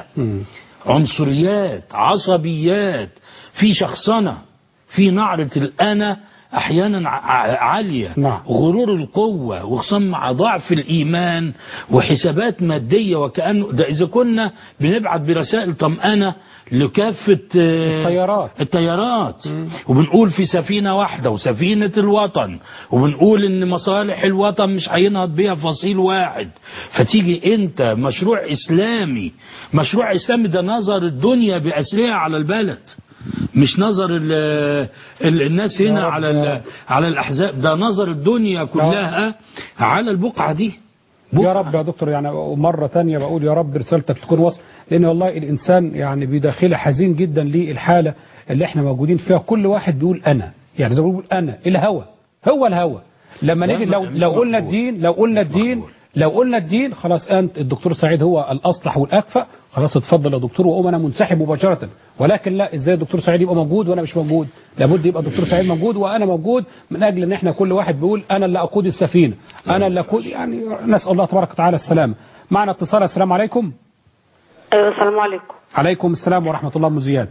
عنصريات عصبيات في شخصنه في نعره الانا احيانا ع- عاليه نعم. غرور القوه وخصوصا مع ضعف الايمان وحسابات ماديه وكانه ده اذا كنا بنبعت برسائل طمانه لكافه آه، التيارات. التيارات وبنقول في سفينه واحده وسفينه الوطن وبنقول ان مصالح الوطن مش هينهض بيها فصيل واحد فتيجي انت مشروع اسلامي مشروع اسلامي ده نظر الدنيا باسرها على البلد مش نظر ال ال الناس هنا رب على يا ال رب. على الاحزاب ده نظر الدنيا كلها على البقعه دي يا بقعة. رب يا دكتور يعني مرة تانية بقول يا رب رسالتك تكون وصل لأن والله الإنسان يعني بداخله حزين جدا للحالة اللي احنا موجودين فيها كل واحد بيقول أنا يعني زي ما بيقول أنا الهوى هو الهوى لما لا، نيجي ما- لو مش لو قلنا مقبول. الدين لو قلنا مش الدين مقبول. لو قلنا الدين خلاص أنت الدكتور سعيد هو الأصلح والأكفأ خلاص اتفضل يا دكتور وأقوم أنا منسحب مباشرة ولكن لا إزاي الدكتور سعيد يبقى موجود وأنا مش موجود لابد يبقى الدكتور سعيد موجود وأنا موجود من أجل إن احنا كل واحد بيقول أنا اللي أقود السفينة أنا اللي أقود يعني نسأل الله تبارك وتعالى السلامة معنا اتصال السلام عليكم ايوه السلام عليكم عليكم السلام ورحمة الله أم زياد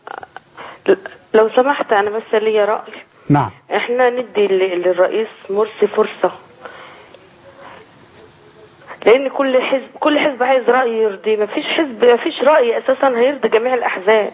لو سمحت انا بس ليا راي نعم احنا ندي ل- للرئيس مرسي فرصه لان كل حزب كل حزب عايز راي يرضيه مفيش حزب مفيش راي اساسا هيرضي جميع الاحزاب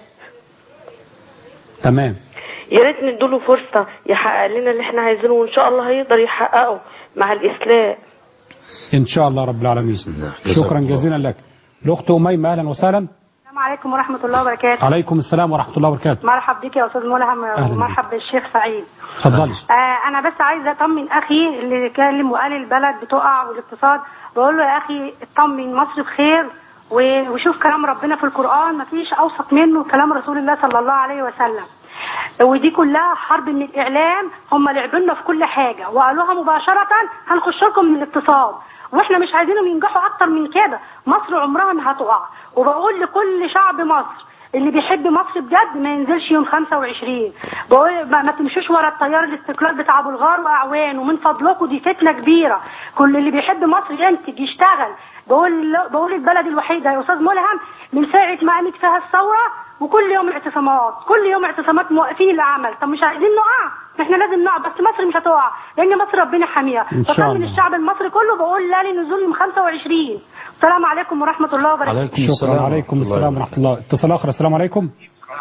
تمام يا ريت نديله فرصه يحقق لنا اللي احنا عايزينه وان شاء الله هيقدر يحققه مع الاسلام إن شاء الله رب العالمين الله. جزاك شكرا الله. جزيلا لك الأخت أميمة أهلا وسهلا السلام عليكم ورحمة الله وبركاته عليكم السلام ورحمة الله وبركاته مرحب بك يا أستاذ ملهم أهلا ومرحب بالشيخ سعيد اتفضلي آه أنا بس عايزة أطمن أخي اللي كلم وقال البلد بتقع والاقتصاد بقول له يا أخي اطمن مصر بخير و- وشوف كلام ربنا في القرآن مفيش أوسط منه كلام رسول الله صلى الله عليه وسلم ودي كلها حرب من الإعلام هم لعبنا في كل حاجة وقالوها مباشرة هنخش لكم من الاقتصاد واحنا مش عايزينهم ينجحوا اكتر من كده مصر عمرها ما هتقع وبقول لكل شعب مصر اللي بيحب مصر بجد ما ينزلش يوم 25 بقول ما, ما تمشوش ورا التيار الاستقلال بتاع ابو الغار واعوانه ومن فضلكم دي فتنه كبيره كل اللي بيحب مصر ينتج يشتغل بقول بقول البلد الوحيده يا استاذ ملهم من ساعه ما قامت فيها الثوره وكل يوم اعتصامات كل يوم اعتصامات موقفين العمل طب مش عايزين نقع احنا لازم نقع بس مصر مش هتقع لان مصر ربنا حاميها إن شاء فطمن الله. الشعب المصري كله بقول لا لنزول يوم 25 السلام عليكم ورحمه الله وبركاته عليكم شكرا السلام عليكم ورحمة الله السلام ورحمة الله اتصال آخر السلام عليكم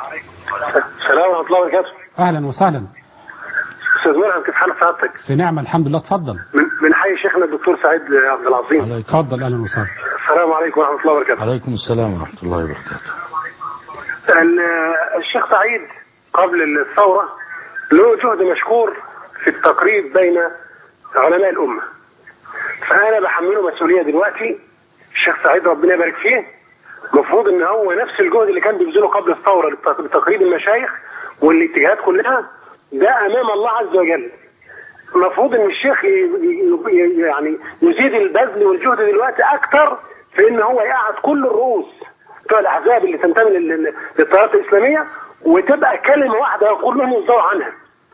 السلام ورحمة الله وبركاته أهلا وسهلا أستاذ ملهم كيف حال سعادتك؟ في نعمة الحمد لله اتفضل من من حي شيخنا الدكتور سعيد عبد العظيم عليكم اتفضل أهلا وسهلا السلام عليكم ورحمة الله وبركاته عليكم السلام ورحمة الله وبركاته ال- الشيخ سعيد قبل الثورة له جهد مشكور في التقريب بين علماء الأمة فأنا بحمله مسؤولية دلوقتي الشيخ سعيد ربنا يبارك فيه المفروض ان هو نفس الجهد اللي كان بيبذله قبل الثورة للت- لتقريب المشايخ والاتجاهات كلها ده أمام الله عز وجل المفروض ان الشيخ ي- ي- ي- يعني يزيد البذل والجهد دلوقتي اكتر في ان هو يقعد كل الرؤوس بتوع الاحزاب اللي تنتمي لل- لل- للتيارات الاسلاميه وتبقى كلمه واحده كلهم يصدروا عنها.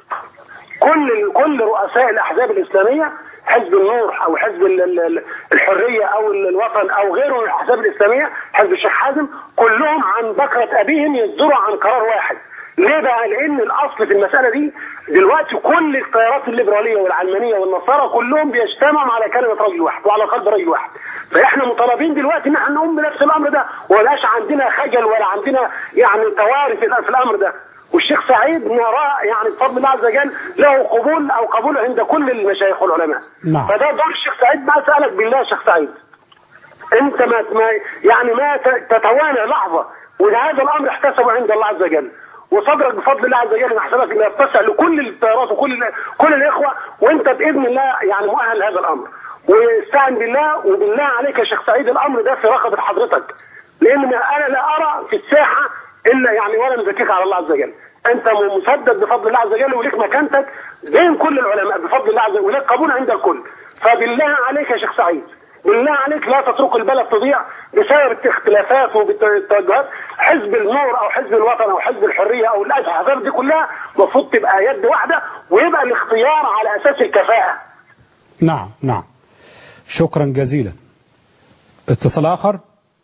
كل كل رؤساء الاحزاب الاسلاميه حزب النور او حزب ال- ال- ال- الحريه او ال- الوطن او غيره من الاحزاب الاسلاميه حزب الشيخ حازم كلهم عن بكره ابيهم يصدروا عن قرار واحد. ليه بقى؟ لان الاصل في المساله دي دلوقتي كل التيارات الليبراليه والعلمانيه والنصارى كلهم بيجتمعوا على كلمه رجل واحد وعلى قلب رجل واحد. فاحنا مطالبين دلوقتي ان احنا نقوم بنفس الامر ده ولاش عندنا خجل ولا عندنا يعني توارث في في الامر ده. والشيخ سعيد نراه يعني بفضل الله عز وجل له قبول او قبول عند كل المشايخ والعلماء. نعم. فده دور الشيخ سعيد ما اسالك بالله يا شيخ سعيد. انت ما ما يعني ما ت- تتوانى لحظه وهذا الامر احتسبه عند الله عز وجل وصدرك بفضل الله عز وجل ان حسابك انه يتسع لكل التيارات وكل ال- كل الاخوه وانت باذن الله يعني مؤهل لهذا الامر واستعن بالله وبالله عليك يا شيخ سعيد الامر ده في رقبه حضرتك لان ما- انا لا ارى في الساحه الا يعني ولا مزكيك على الله عز وجل انت مسدد بفضل الله عز وجل وليك مكانتك بين كل العلماء بفضل الله عز وجل ولك قبول عند الكل فبالله عليك يا شيخ سعيد بالله عليك لا تترك البلد تضيع بسبب الاختلافات وبالتوجهات حزب النور او حزب الوطن او حزب الحريه او الاحزاب دي كلها المفروض تبقى يد واحده ويبقى الاختيار على اساس الكفاءه نعم نعم شكرا جزيلا اتصال آخر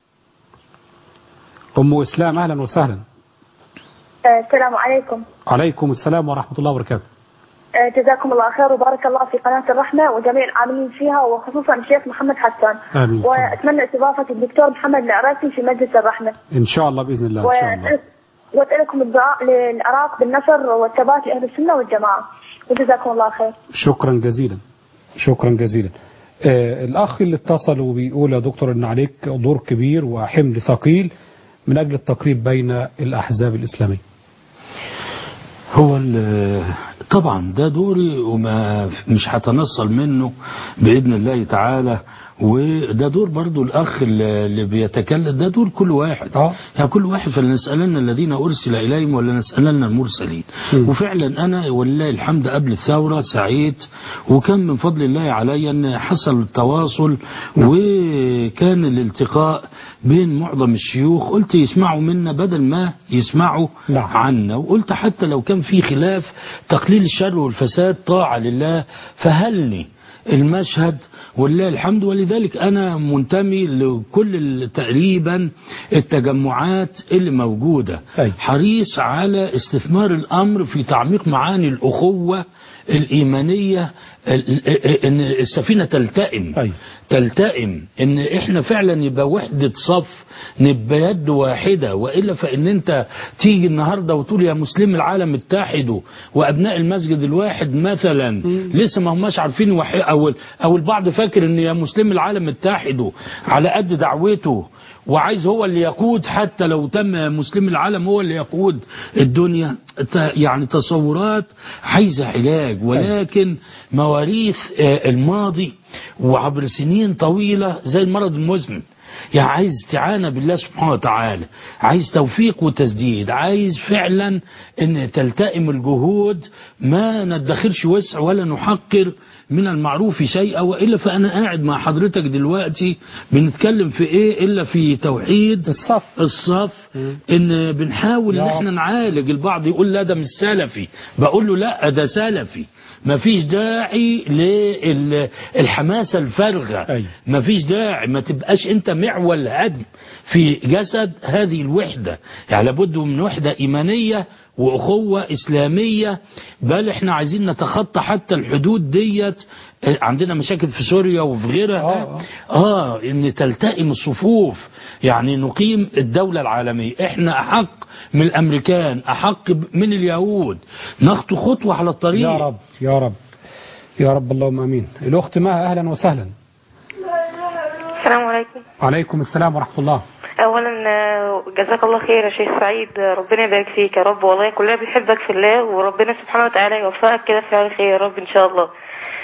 أم إسلام أهلا وسهلا السلام عليكم عليكم السلام ورحمة الله وبركاته آه، جزاكم الله خير وبارك الله في قناة الرحمة وجميع العاملين فيها وخصوصا الشيخ محمد حسان آمين. وأتمنى استضافة الدكتور محمد العراقي في مجلس الرحمة إن شاء الله بإذن الله إن شاء الله وأسأل- وأسألكم الدعاء للعراق بالنصر والثبات لأهل السنة والجماعة وجزاكم الله خير شكرا جزيلا شكرا جزيلا آه الأخ اللي اتصل وبيقول يا دكتور إن عليك دور كبير وحمل ثقيل من أجل التقريب بين الأحزاب الإسلامية هو ال- طبعا ده دوري وما مش هتنصل منه باذن الله تعالى وده دور برضو الاخ اللي اللي بيتكلم ده دور كل واحد آه. يعني كل واحد فلنسالن الذين ارسل اليهم ولا نسالن المرسلين م. وفعلا انا ولله الحمد قبل الثوره سعيت وكان من فضل الله علي ان حصل التواصل وكان الالتقاء بين معظم الشيوخ قلت يسمعوا منا بدل ما يسمعوا نعم. عنا وقلت حتى لو كان في خلاف تقليل الشر والفساد طاعة لله فهلني المشهد ولله الحمد ولذلك أنا منتمي لكل ال- تقريبا التجمعات اللي موجودة أي. حريص على استثمار الأمر في تعميق معاني الأخوة الإيمانية ال- ال- إن السفينة تلتئم أي. تلتئم ان احنا فعلا يبقى وحدة صف نبقى يد واحدة وإلا فإن انت تيجي النهاردة وتقول يا مسلم العالم اتحدوا وأبناء المسجد الواحد مثلا لسه ما هماش عارفين يوحي- او او البعض فاكر ان يا مسلم العالم اتحدوا على قد دعوته وعايز هو اللي يقود حتى لو تم مسلم العالم هو اللي يقود الدنيا ت- يعني تصورات عايزه علاج ولكن مواريث آه، الماضي وعبر سنين طويله زي المرض المزمن يعني عايز استعانة بالله سبحانه وتعالى عايز توفيق وتسديد عايز فعلا ان تلتئم الجهود ما ندخرش وسع ولا نحقر من المعروف شيئا والا فانا قاعد مع حضرتك دلوقتي بنتكلم في ايه الا في توحيد الصف الصف ان بنحاول ان يا احنا نعالج البعض يقول لا ده مش سلفي بقول له لا ده سلفي مفيش داعي للحماسة الفارغة أيوة. مفيش داعي ما تبقاش انت معول هدم في جسد هذه الوحدة يعني لابد من وحدة إيمانية وأخوة إسلامية بل احنا عايزين نتخطى حتى الحدود ديت آه، عندنا مشاكل في سوريا وفي غيرها آه. اه ان تلتئم الصفوف يعني نقيم الدولة العالمية احنا احق من الامريكان احق ب- من اليهود نخطو خطوة على الطريق يا رب يا رب يا رب اللهم امين الاخت مها اهلا وسهلا السلام عليكم عليكم السلام ورحمه الله اولا آه، جزاك الله خير يا شيخ سعيد آه، ربنا يبارك فيك يا رب والله كلنا بنحبك في الله وربنا سبحانه وتعالى يوفقك كده في فعل خير يا رب ان شاء الله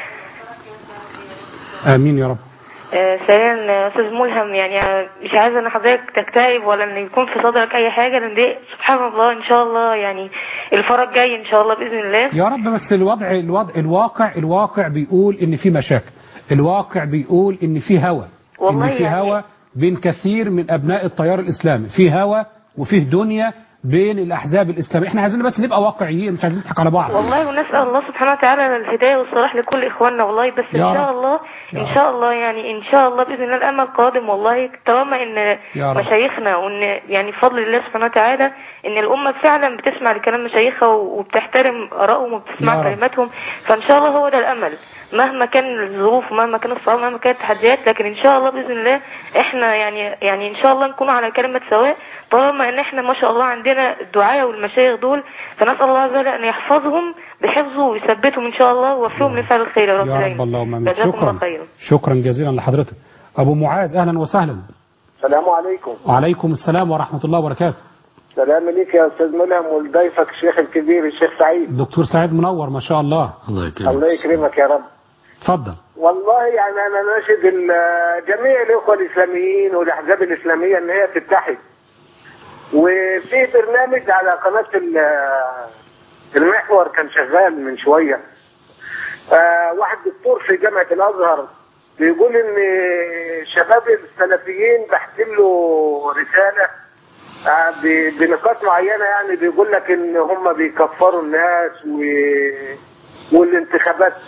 امين يا رب آه، ثانيا آه، استاذ ملهم يعني آه، مش عايزه ان حضرتك تكتئب ولا ان يكون في صدرك اي حاجه لان دي سبحان الله ان شاء الله يعني الفرج جاي ان شاء الله باذن الله يا رب بس الوضع الوضع الواقع الواقع بيقول ان في مشاكل الواقع بيقول ان في هوى والله ان في يعني- هوى بين كثير من ابناء التيار الاسلامي في هوى وفيه دنيا بين الاحزاب الاسلاميه احنا عايزين بس نبقى واقعيين مش عايزين نضحك على بعض والله ونسال الله سبحانه وتعالى الهدايه والصلاح لكل اخواننا والله بس ان يا شاء رب. الله ان شاء الله يعني ان شاء الله باذن الله الامل قادم والله طالما ان يا رب. مشايخنا وان يعني بفضل الله سبحانه وتعالى ان الامه فعلا بتسمع لكلام مشايخها وبتحترم ارائهم يا وبتسمع رب. كلماتهم فان شاء الله هو ده الامل مهما كان الظروف ومهما كان الصعاب مهما كانت التحديات لكن ان شاء الله باذن الله احنا يعني يعني ان شاء الله نكون على كلمه سواء طالما ان احنا ما شاء الله عندنا الدعاء والمشايخ دول فنسال الله عز وجل ان يحفظهم بحفظه ويثبتهم ان شاء الله ويوفقهم لفعل الخير يا رب يا رب دايما. اللهم امين جزاكم الله شكرا خيرا شكرا جزيلا لحضرتك ابو معاذ اهلا وسهلا السلام عليكم وعليكم السلام ورحمه الله وبركاته سلام ليك يا استاذ ملهم ولضيفك الشيخ الكبير الشيخ سعيد دكتور سعيد منور ما شاء الله الله يكرمك الله يكرمك يا رب اتفضل والله يعني انا ناشد ال- جميع الاخوه الاسلاميين والاحزاب الاسلاميه ان هي تتحد وفي برنامج على قناه ال- المحور كان شغال من شويه آه واحد دكتور في جامعه الازهر بيقول ان شباب السلفيين بحتم له رساله آه ب- بنقاط معينه يعني بيقول لك ان هم بيكفروا الناس و والانتخابات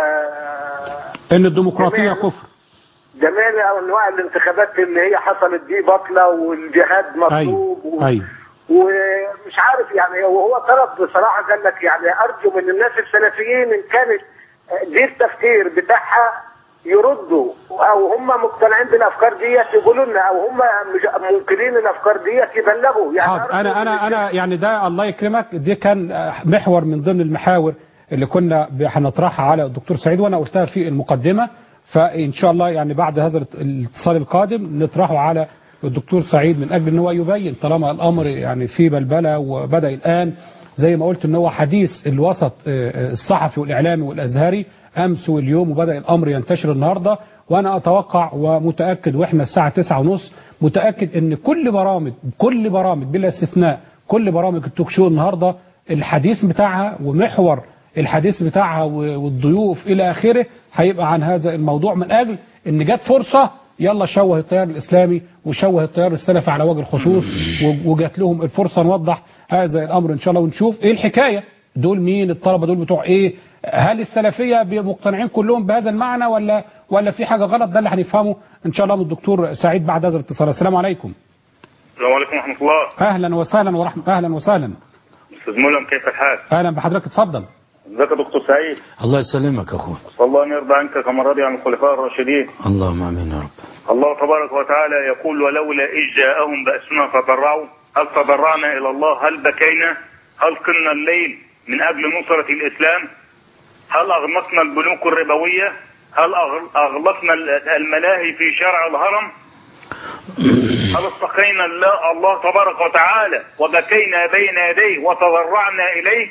آه ان الديمقراطيه جميع- كفر جميع انواع الانتخابات اللي هي حصلت دي باطله والجهاد مطلوب ايوه و... ايوه ومش عارف يعني وهو طلب بصراحه قال لك يعني ارجو من الناس السلفيين ان كانت دي التفكير بتاعها يردوا او هم مقتنعين بالافكار ديت يقولوا لنا او هم مش- منكرين الافكار ديت يبلغوا يعني حاضر أرجو انا من انا انا يعني ده الله يكرمك دي كان آه، محور من ضمن المحاور اللي كنا ب- هنطرحها على الدكتور سعيد وانا قلتها في المقدمه فان شاء الله يعني بعد هذا الاتص- الاتصال القادم نطرحه على الدكتور سعيد من اجل ان هو يبين طالما الامر يعني في بلبله وبدا الان زي ما قلت ان هو حديث الوسط آه، آه، الصحفي والاعلامي والازهري امس واليوم وبدا الامر ينتشر النهارده وانا اتوقع ومتاكد واحنا الساعه 9 ونص متاكد ان كل برامج كل برامج بلا استثناء كل برامج التوك شو النهارده الحديث بتاعها ومحور الحديث بتاعها و- والضيوف الى اخره هيبقى عن هذا الموضوع من اجل ان جت فرصه يلا شوه التيار الاسلامي وشوه التيار السلفي على وجه الخصوص و- وجات لهم الفرصه نوضح هذا الامر ان شاء الله ونشوف ايه الحكايه دول مين الطلبه دول بتوع ايه هل السلفيه بي- مقتنعين كلهم بهذا المعنى ولا ولا في حاجه غلط ده اللي هنفهمه ان شاء الله من الدكتور سعيد بعد هذا الاتصال السلام عليكم السلام عليكم ورحمة الله اهلا وسهلا ورحمه اهلا وسهلا أستاذ ملهم كيف الحال؟ اهلا بحضرتك اتفضل ازيك يا دكتور سعيد؟ الله يسلمك اخوي والله أن يرضى عنك كما رضي عن الخلفاء الراشدين اللهم امين يا رب الله تبارك وتعالى يقول ولولا إذ جاءهم بأسنا تضرعوا هل تضرعنا إلى الله هل بكينا هل قمنا الليل من أجل نصرة الإسلام هل أغمقنا البنوك الربوية هل أغل- أغلقنا ال- الملاهي في شارع الهرم هل استقينا الله الله تبارك وتعالى وبكينا بين يديه وتضرعنا إليه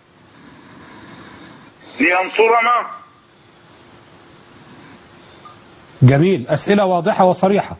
لينصرنا جميل أسئلة واضحة وصريحة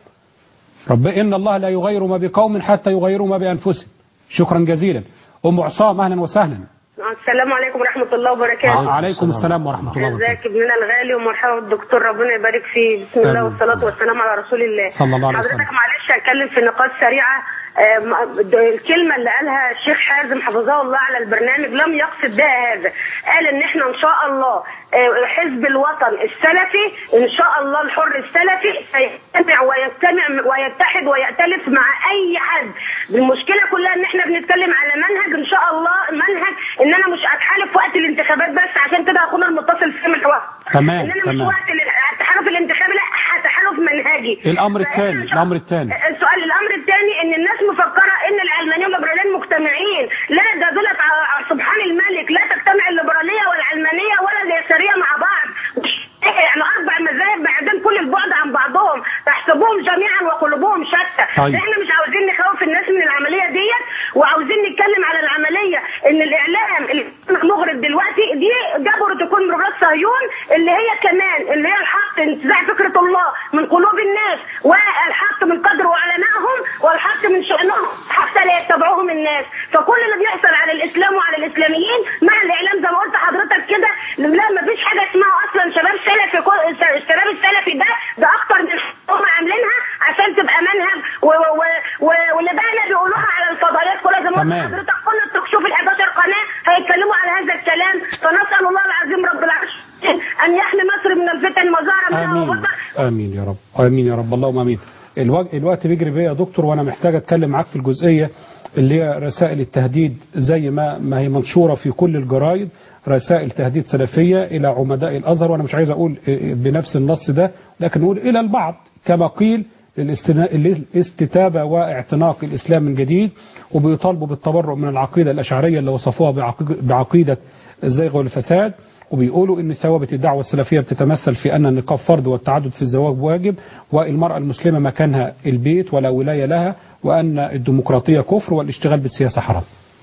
رب إن الله لا يغير ما بقوم حتى يغيروا ما بأنفسهم شكرا جزيلا أم عصام أهلا وسهلا السلام عليكم ورحمة الله وبركاته عليكم السلام ورحمة الله وبركاته ازيك ابننا الغالي ومرحبا بالدكتور ربنا يبارك فيه بسم الله آمين. والصلاة والسلام على رسول الله صلى الله عليه وسلم. حضرتك معلش هتكلم في نقاط سريعة آم، د- الكلمة اللي قالها الشيخ حازم حفظه الله على البرنامج لم يقصد بها هذا قال ان احنا ان شاء الله آه، حزب الوطن السلفي ان شاء الله الحر السلفي سيجتمع ويجتمع ويتحد ويأتلف مع اي حد المشكلة كلها ان احنا بنتكلم على منهج ان شاء الله منهج ان انا مش هتحالف وقت الانتخابات بس عشان كده اخونا المتصل في محور تمام، ان انا مش تمام. وقت ال- التحالف الانتخابي لا تحالف منهجي الأمر الثاني الأمر الثاني السؤال الامر الثاني ان الناس مفكره ان العلمانيه والليبراليه مجتمعين لا ده دولت ع- ع- سبحان الملك لا تجتمع الليبراليه والعلمانيه ولا اليساريه مع بعض يعني اربع مذاهب بعيدين كل البعد عن بعضهم تحسبوهم جميعا وقلوبهم شتى طيب. احنا مش عاوزين نخوف الناس من العمليه ديت وعاوزين نتكلم على العمليه ان الاعلام المغرب دلوقتي دي جبرت تكون مرات صهيون اللي هي كمان اللي هي الحق انتزاع فكره الله من قلوب الناس والحق من قدر علمائهم والحق من شأنهم حتى لا يتبعوهم الناس فكل اللي بيحصل على الاسلام وعلى الاسلاميين مع الاعلام زي ما قلت حضرتك كده لا ما فيش حاجه اسمها اصلا شباب سلفي كو- الشباب السلفي ده ده اكتر من هم عاملينها عشان تبقى منهج و- و- و- و- واللي بقى بيقولوها على الفضائيات كلها زي ما قلت تمام. حضرتك كل تشوف ال 11 قناه هيتكلموا على هذا الكلام فنسال الله العظيم رب العرش ان يحمي مصر من الفتن ما ظهر منها آمين وبطن آمين يا رب آمين يا رب اللهم آمين الوق- الوقت بيجري بيا يا دكتور وأنا محتاج أتكلم معاك في الجزئية اللي هي رسائل التهديد زي ما ما هي منشورة في كل الجرايد رسائل تهديد سلفية إلى عمداء الأزهر وأنا مش عايز أقول بنفس النص ده لكن نقول إلى البعض كما قيل للاستنا- للاستتابة واعتناق الإسلام من جديد وبيطالبوا بالتبرؤ من العقيدة الأشعرية اللي وصفوها بعقيدة- بعقيدة الزيغ والفساد وبيقولوا ان ثوابت الدعوه السلفيه بتتمثل في ان النقاب فرض والتعدد في الزواج واجب والمراه المسلمه مكانها البيت ولا ولايه لها وان الديمقراطيه كفر والاشتغال بالسياسه حرام.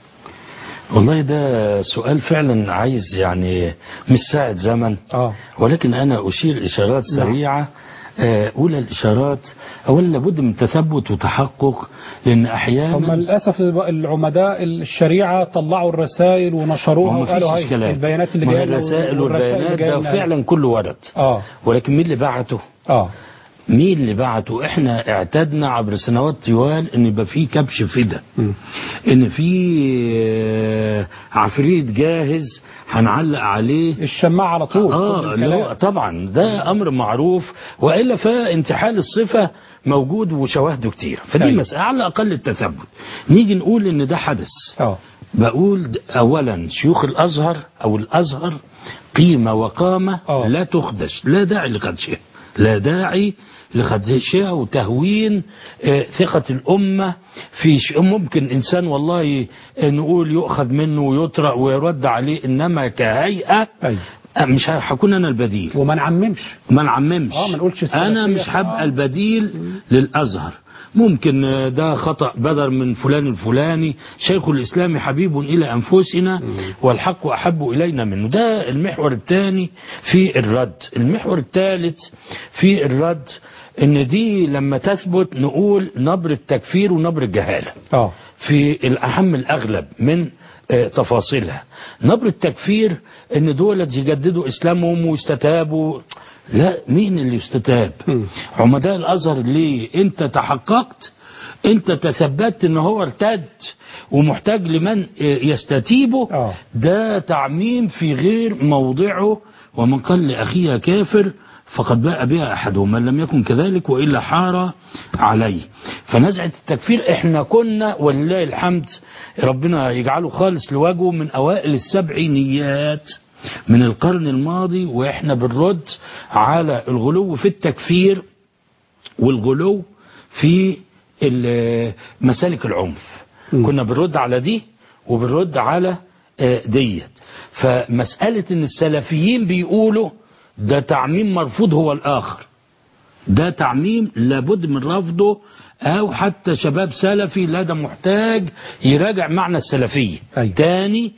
والله ده سؤال فعلا عايز يعني مش ساعة زمن آه. ولكن أنا أشير إشارات نعم. سريعة آه، أولى الإشارات أولا لابد من تثبت وتحقق لأن أحيانا هم للاسف العمداء الشريعه طلعوا الرسائل ونشروها ما فيش وقالوا هاي إشكالات البيانات اللي ما هي جايه لنا الرسائل والرسائل اللي والبيانات جاية ده لنا. فعلا كله ورد اه ولكن مين اللي بعته اه مين اللي بعته احنا اعتدنا عبر سنوات طوال ان يبقى في كبش فدا ان في آه، عفريت جاهز هنعلق عليه الشماعة على طول اه كل اللي هو الكلام. طبعا ده امر معروف والا فانتحال الصفه موجود وشواهده كتير فدي أيوة. مساله على الاقل التثبت نيجي نقول ان ده حدث اه بقول د- اولا شيوخ الازهر او الازهر قيمه وقامه لا تخدش لا داعي لخدشها لا داعي لخدشها وتهوين آه، ثقة الأمة في ش... ممكن إنسان والله ي- نقول يؤخذ منه ويطرأ ويرد عليه إنما كهيئة آه، مش ه- هكون أنا البديل وما نعممش ما نعممش اه ما نقولش أنا السلفية. مش هبقى البديل للأزهر ممكن آه، ده خطأ بدر من فلان الفلاني شيخ الإسلام حبيب إلى أنفسنا والحق أحب إلينا منه ده المحور الثاني في الرد المحور الثالث في الرد إن دي لما تثبت نقول نبر التكفير ونبر الجهالة اه في الأهم الأغلب من آه، تفاصيلها نبر التكفير ان دولت يجددوا اسلامهم ويستتابوا لا مين اللي يستتاب عمداء الازهر ليه انت تحققت انت تثبت ان هو ارتد ومحتاج لمن آه، يستتيبه ده تعميم في غير موضعه ومن قال لاخيها كافر فقد باء بها احدهم من لم يكن كذلك والا حار عليه فنزعه التكفير احنا كنا ولله الحمد ربنا يجعله خالص لوجهه من اوائل السبعينيات من القرن الماضي واحنا بنرد على الغلو في التكفير والغلو في ال- مسالك العنف كنا بنرد على دي وبنرد على آه، ديت فمسألة ان السلفيين بيقولوا ده تعميم مرفوض هو الآخر ده تعميم لابد من رفضه أو حتى شباب سلفي لا ده محتاج يراجع معنى السلفية تاني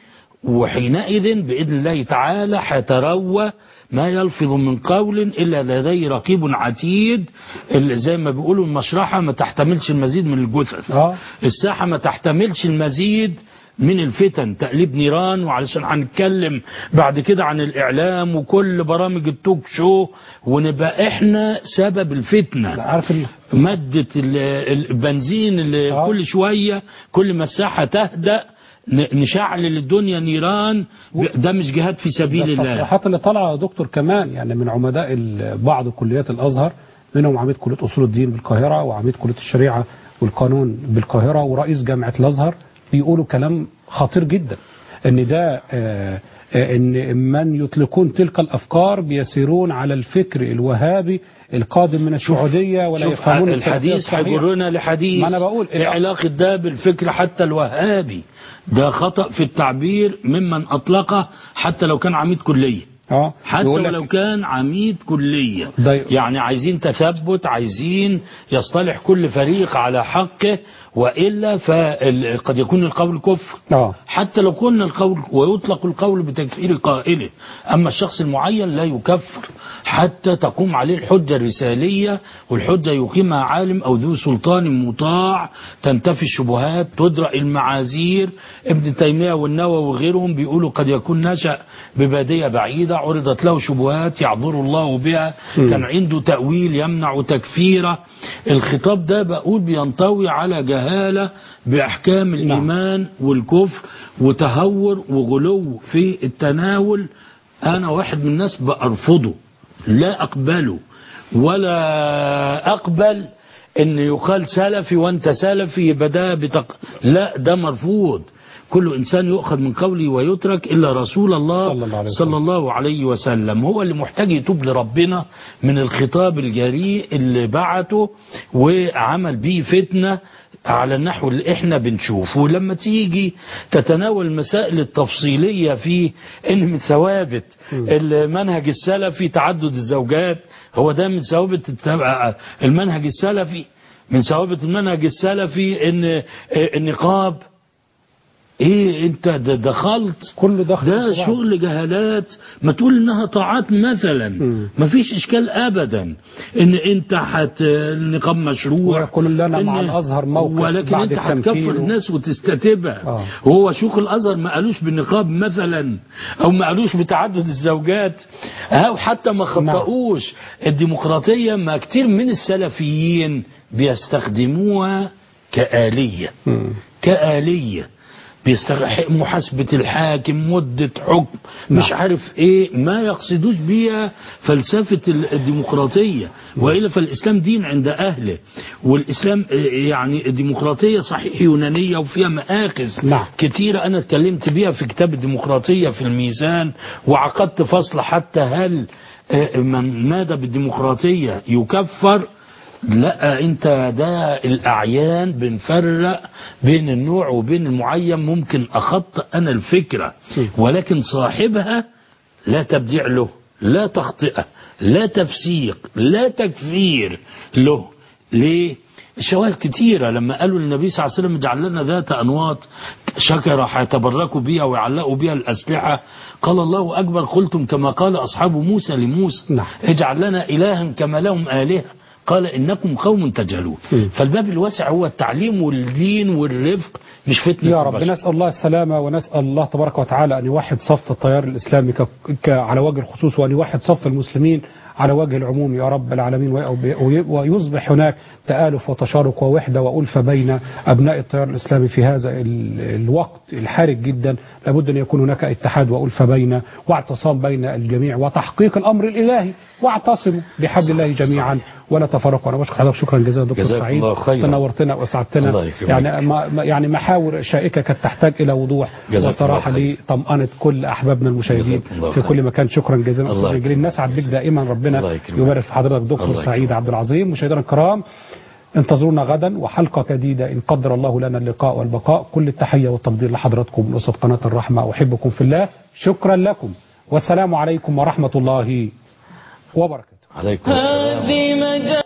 وحينئذ بإذن الله تعالى حيتروى ما يلفظ من قول إلا لديه رقيب عتيد اللي زي ما بيقولوا المشرحة ما تحتملش المزيد من الجثث آه. الساحة ما تحتملش المزيد من الفتن تقليب نيران وعلشان هنتكلم بعد كده عن الإعلام وكل برامج التوك شو ونبقى إحنا سبب الفتنة عارف ال... مادة ال- البنزين اللي آه. كل شوية كل ما الساحة تهدأ ن- نشعل الدنيا نيران ده مش جهاد في سبيل الله التصريحات اللي طالعه يا دكتور كمان يعني من عمداء ال- بعض كليات الازهر منهم عميد كليه اصول الدين بالقاهره وعميد كليه الشريعه والقانون بالقاهره ورئيس جامعه الازهر بيقولوا كلام خطير جدا ان ده آه، آه، ان من يطلقون تلك الافكار بيسيرون على الفكر الوهابي القادم من السعوديه ولا شوف يفهمون الحديث السلفية الصحيحة. هيجرنا لحديث ما انا بقول إيه علاقة ده بالفكر حتى الوهابي ده خطأ في التعبير ممن أطلقه حتى لو كان عميد كلية اه حتى يقول لك- ولو كان عميد كلية ده- يعني عايزين تثبت عايزين يصطلح كل فريق على حقه وإلا فقد يكون القول كفر اه حتى لو كنا القول ويطلق القول بتكفير قائله أما الشخص المعين لا يكفر حتى تقوم عليه الحجة الرسالية والحجة يقيمها عالم أو ذو سلطان مطاع تنتفي الشبهات تدرأ المعاذير ابن تيمية والنووي وغيرهم بيقولوا قد يكون نشأ ببادية بعيدة عرضت له شبهات يعذر الله بها مم. كان عنده تأويل يمنع تكفيره الخطاب ده بقول بينطوي على جهالة بأحكام الإيمان والكفر وتهور وغلو في التناول أنا واحد من الناس بأرفضه لا أقبله ولا أقبل إن يقال سلفي وأنت سلفي يبقى ده بتق... لا ده مرفوض كل إنسان يؤخذ من قولي ويترك إلا رسول الله صلى الله عليه وسلم. صلى الله عليه وسلم هو اللي محتاج يتوب لربنا من الخطاب الجريء اللي بعته وعمل بيه فتنة على النحو اللي احنا بنشوفه ولما تيجي تتناول المسائل التفصيلية في ان من ثوابت المنهج السلفي تعدد الزوجات هو ده من ثوابت التبع- المنهج السلفي من ثوابت المنهج السلفي ان النقاب ايه انت ده دخلت كله دخل ده في بعض. شغل جهالات ما تقول انها طاعات مثلا ما فيش اشكال ابدا ان انت حت النقاب مشروع ويقول لنا مع إن- الازهر موقف ولكن بعد انت هتكفر التمكين الناس وتستتبها آه. وهو شيوخ الازهر ما قالوش بالنقاب مثلا او ما قالوش بتعدد الزوجات او حتى ما خطئوش الديمقراطيه ما كتير من السلفيين بيستخدموها كآلية كآلية بيستغ... محاسبة الحاكم مدة حكم مش عارف ايه ما يقصدوش بيها فلسفة ال- الديمقراطية وإلا فالإسلام دين عند أهله والإسلام آه، يعني الديمقراطية صحيح يونانية وفيها مآخذ نعم. كتيرة أنا اتكلمت بيها في كتاب الديمقراطية في الميزان وعقدت فصل حتى هل آه، من نادى بالديمقراطية يكفر لا انت ده الاعيان بنفرق بين النوع وبين المعين ممكن اخطئ انا الفكره ولكن صاحبها لا تبديع له لا تخطئه لا تفسيق لا تكفير له ليه شواهد كتيرة لما قالوا للنبي صلى الله عليه وسلم اجعل لنا ذات أنواط شكرة هيتبركوا بيها ويعلقوا بيها الأسلحة قال الله أكبر قلتم كما قال أصحاب موسى لموسى نعم. اجعل لنا إلها كما لهم آلهة قال إنكم قوم تجهلون فالباب الواسع هو التعليم والدين والرفق مش فتنة يا رب البشر. نسأل الله السلامة ونسأل الله تبارك وتعالى أن يوحد صف التيار الإسلامي ك... ك... على وجه الخصوص وأن يوحد صف المسلمين على وجه العموم يا رب العالمين وي- وي- ويصبح هناك تآلف وتشارك ووحدة وألفة بين أبناء التيار الإسلامي في هذا ال... الوقت الحرج جدا لابد أن يكون هناك اتحاد وألفة بين واعتصام بين الجميع وتحقيق الأمر الإلهي واعتصموا بحبل الله جميعا ولا تفرقوا أنا بشكر حضرتك شكرا جزيلا دكتور جزاك سعيد الله خيرا. تنورتنا وأسعدتنا الله يكرمك. يعني ما ما- يعني محاور شائكة كانت تحتاج إلى وضوح جزاك وصراحة الله خير. لطمأنة كل أحبابنا المشاهدين جزاك الله في خير. كل مكان شكرا جزيلا الله أستاذ جليل نسعد بك دائما ربنا الله يكرمك. يبارك في حضرتك دكتور الله سعيد عبد العظيم مشاهدينا الكرام انتظرونا غدا وحلقة جديدة إن قدر الله لنا اللقاء والبقاء كل التحية والتقدير لحضراتكم من أسرة قناة الرحمة أحبكم في الله شكرا لكم والسلام عليكم ورحمة الله وبركاته عليكم السلام هذه مجال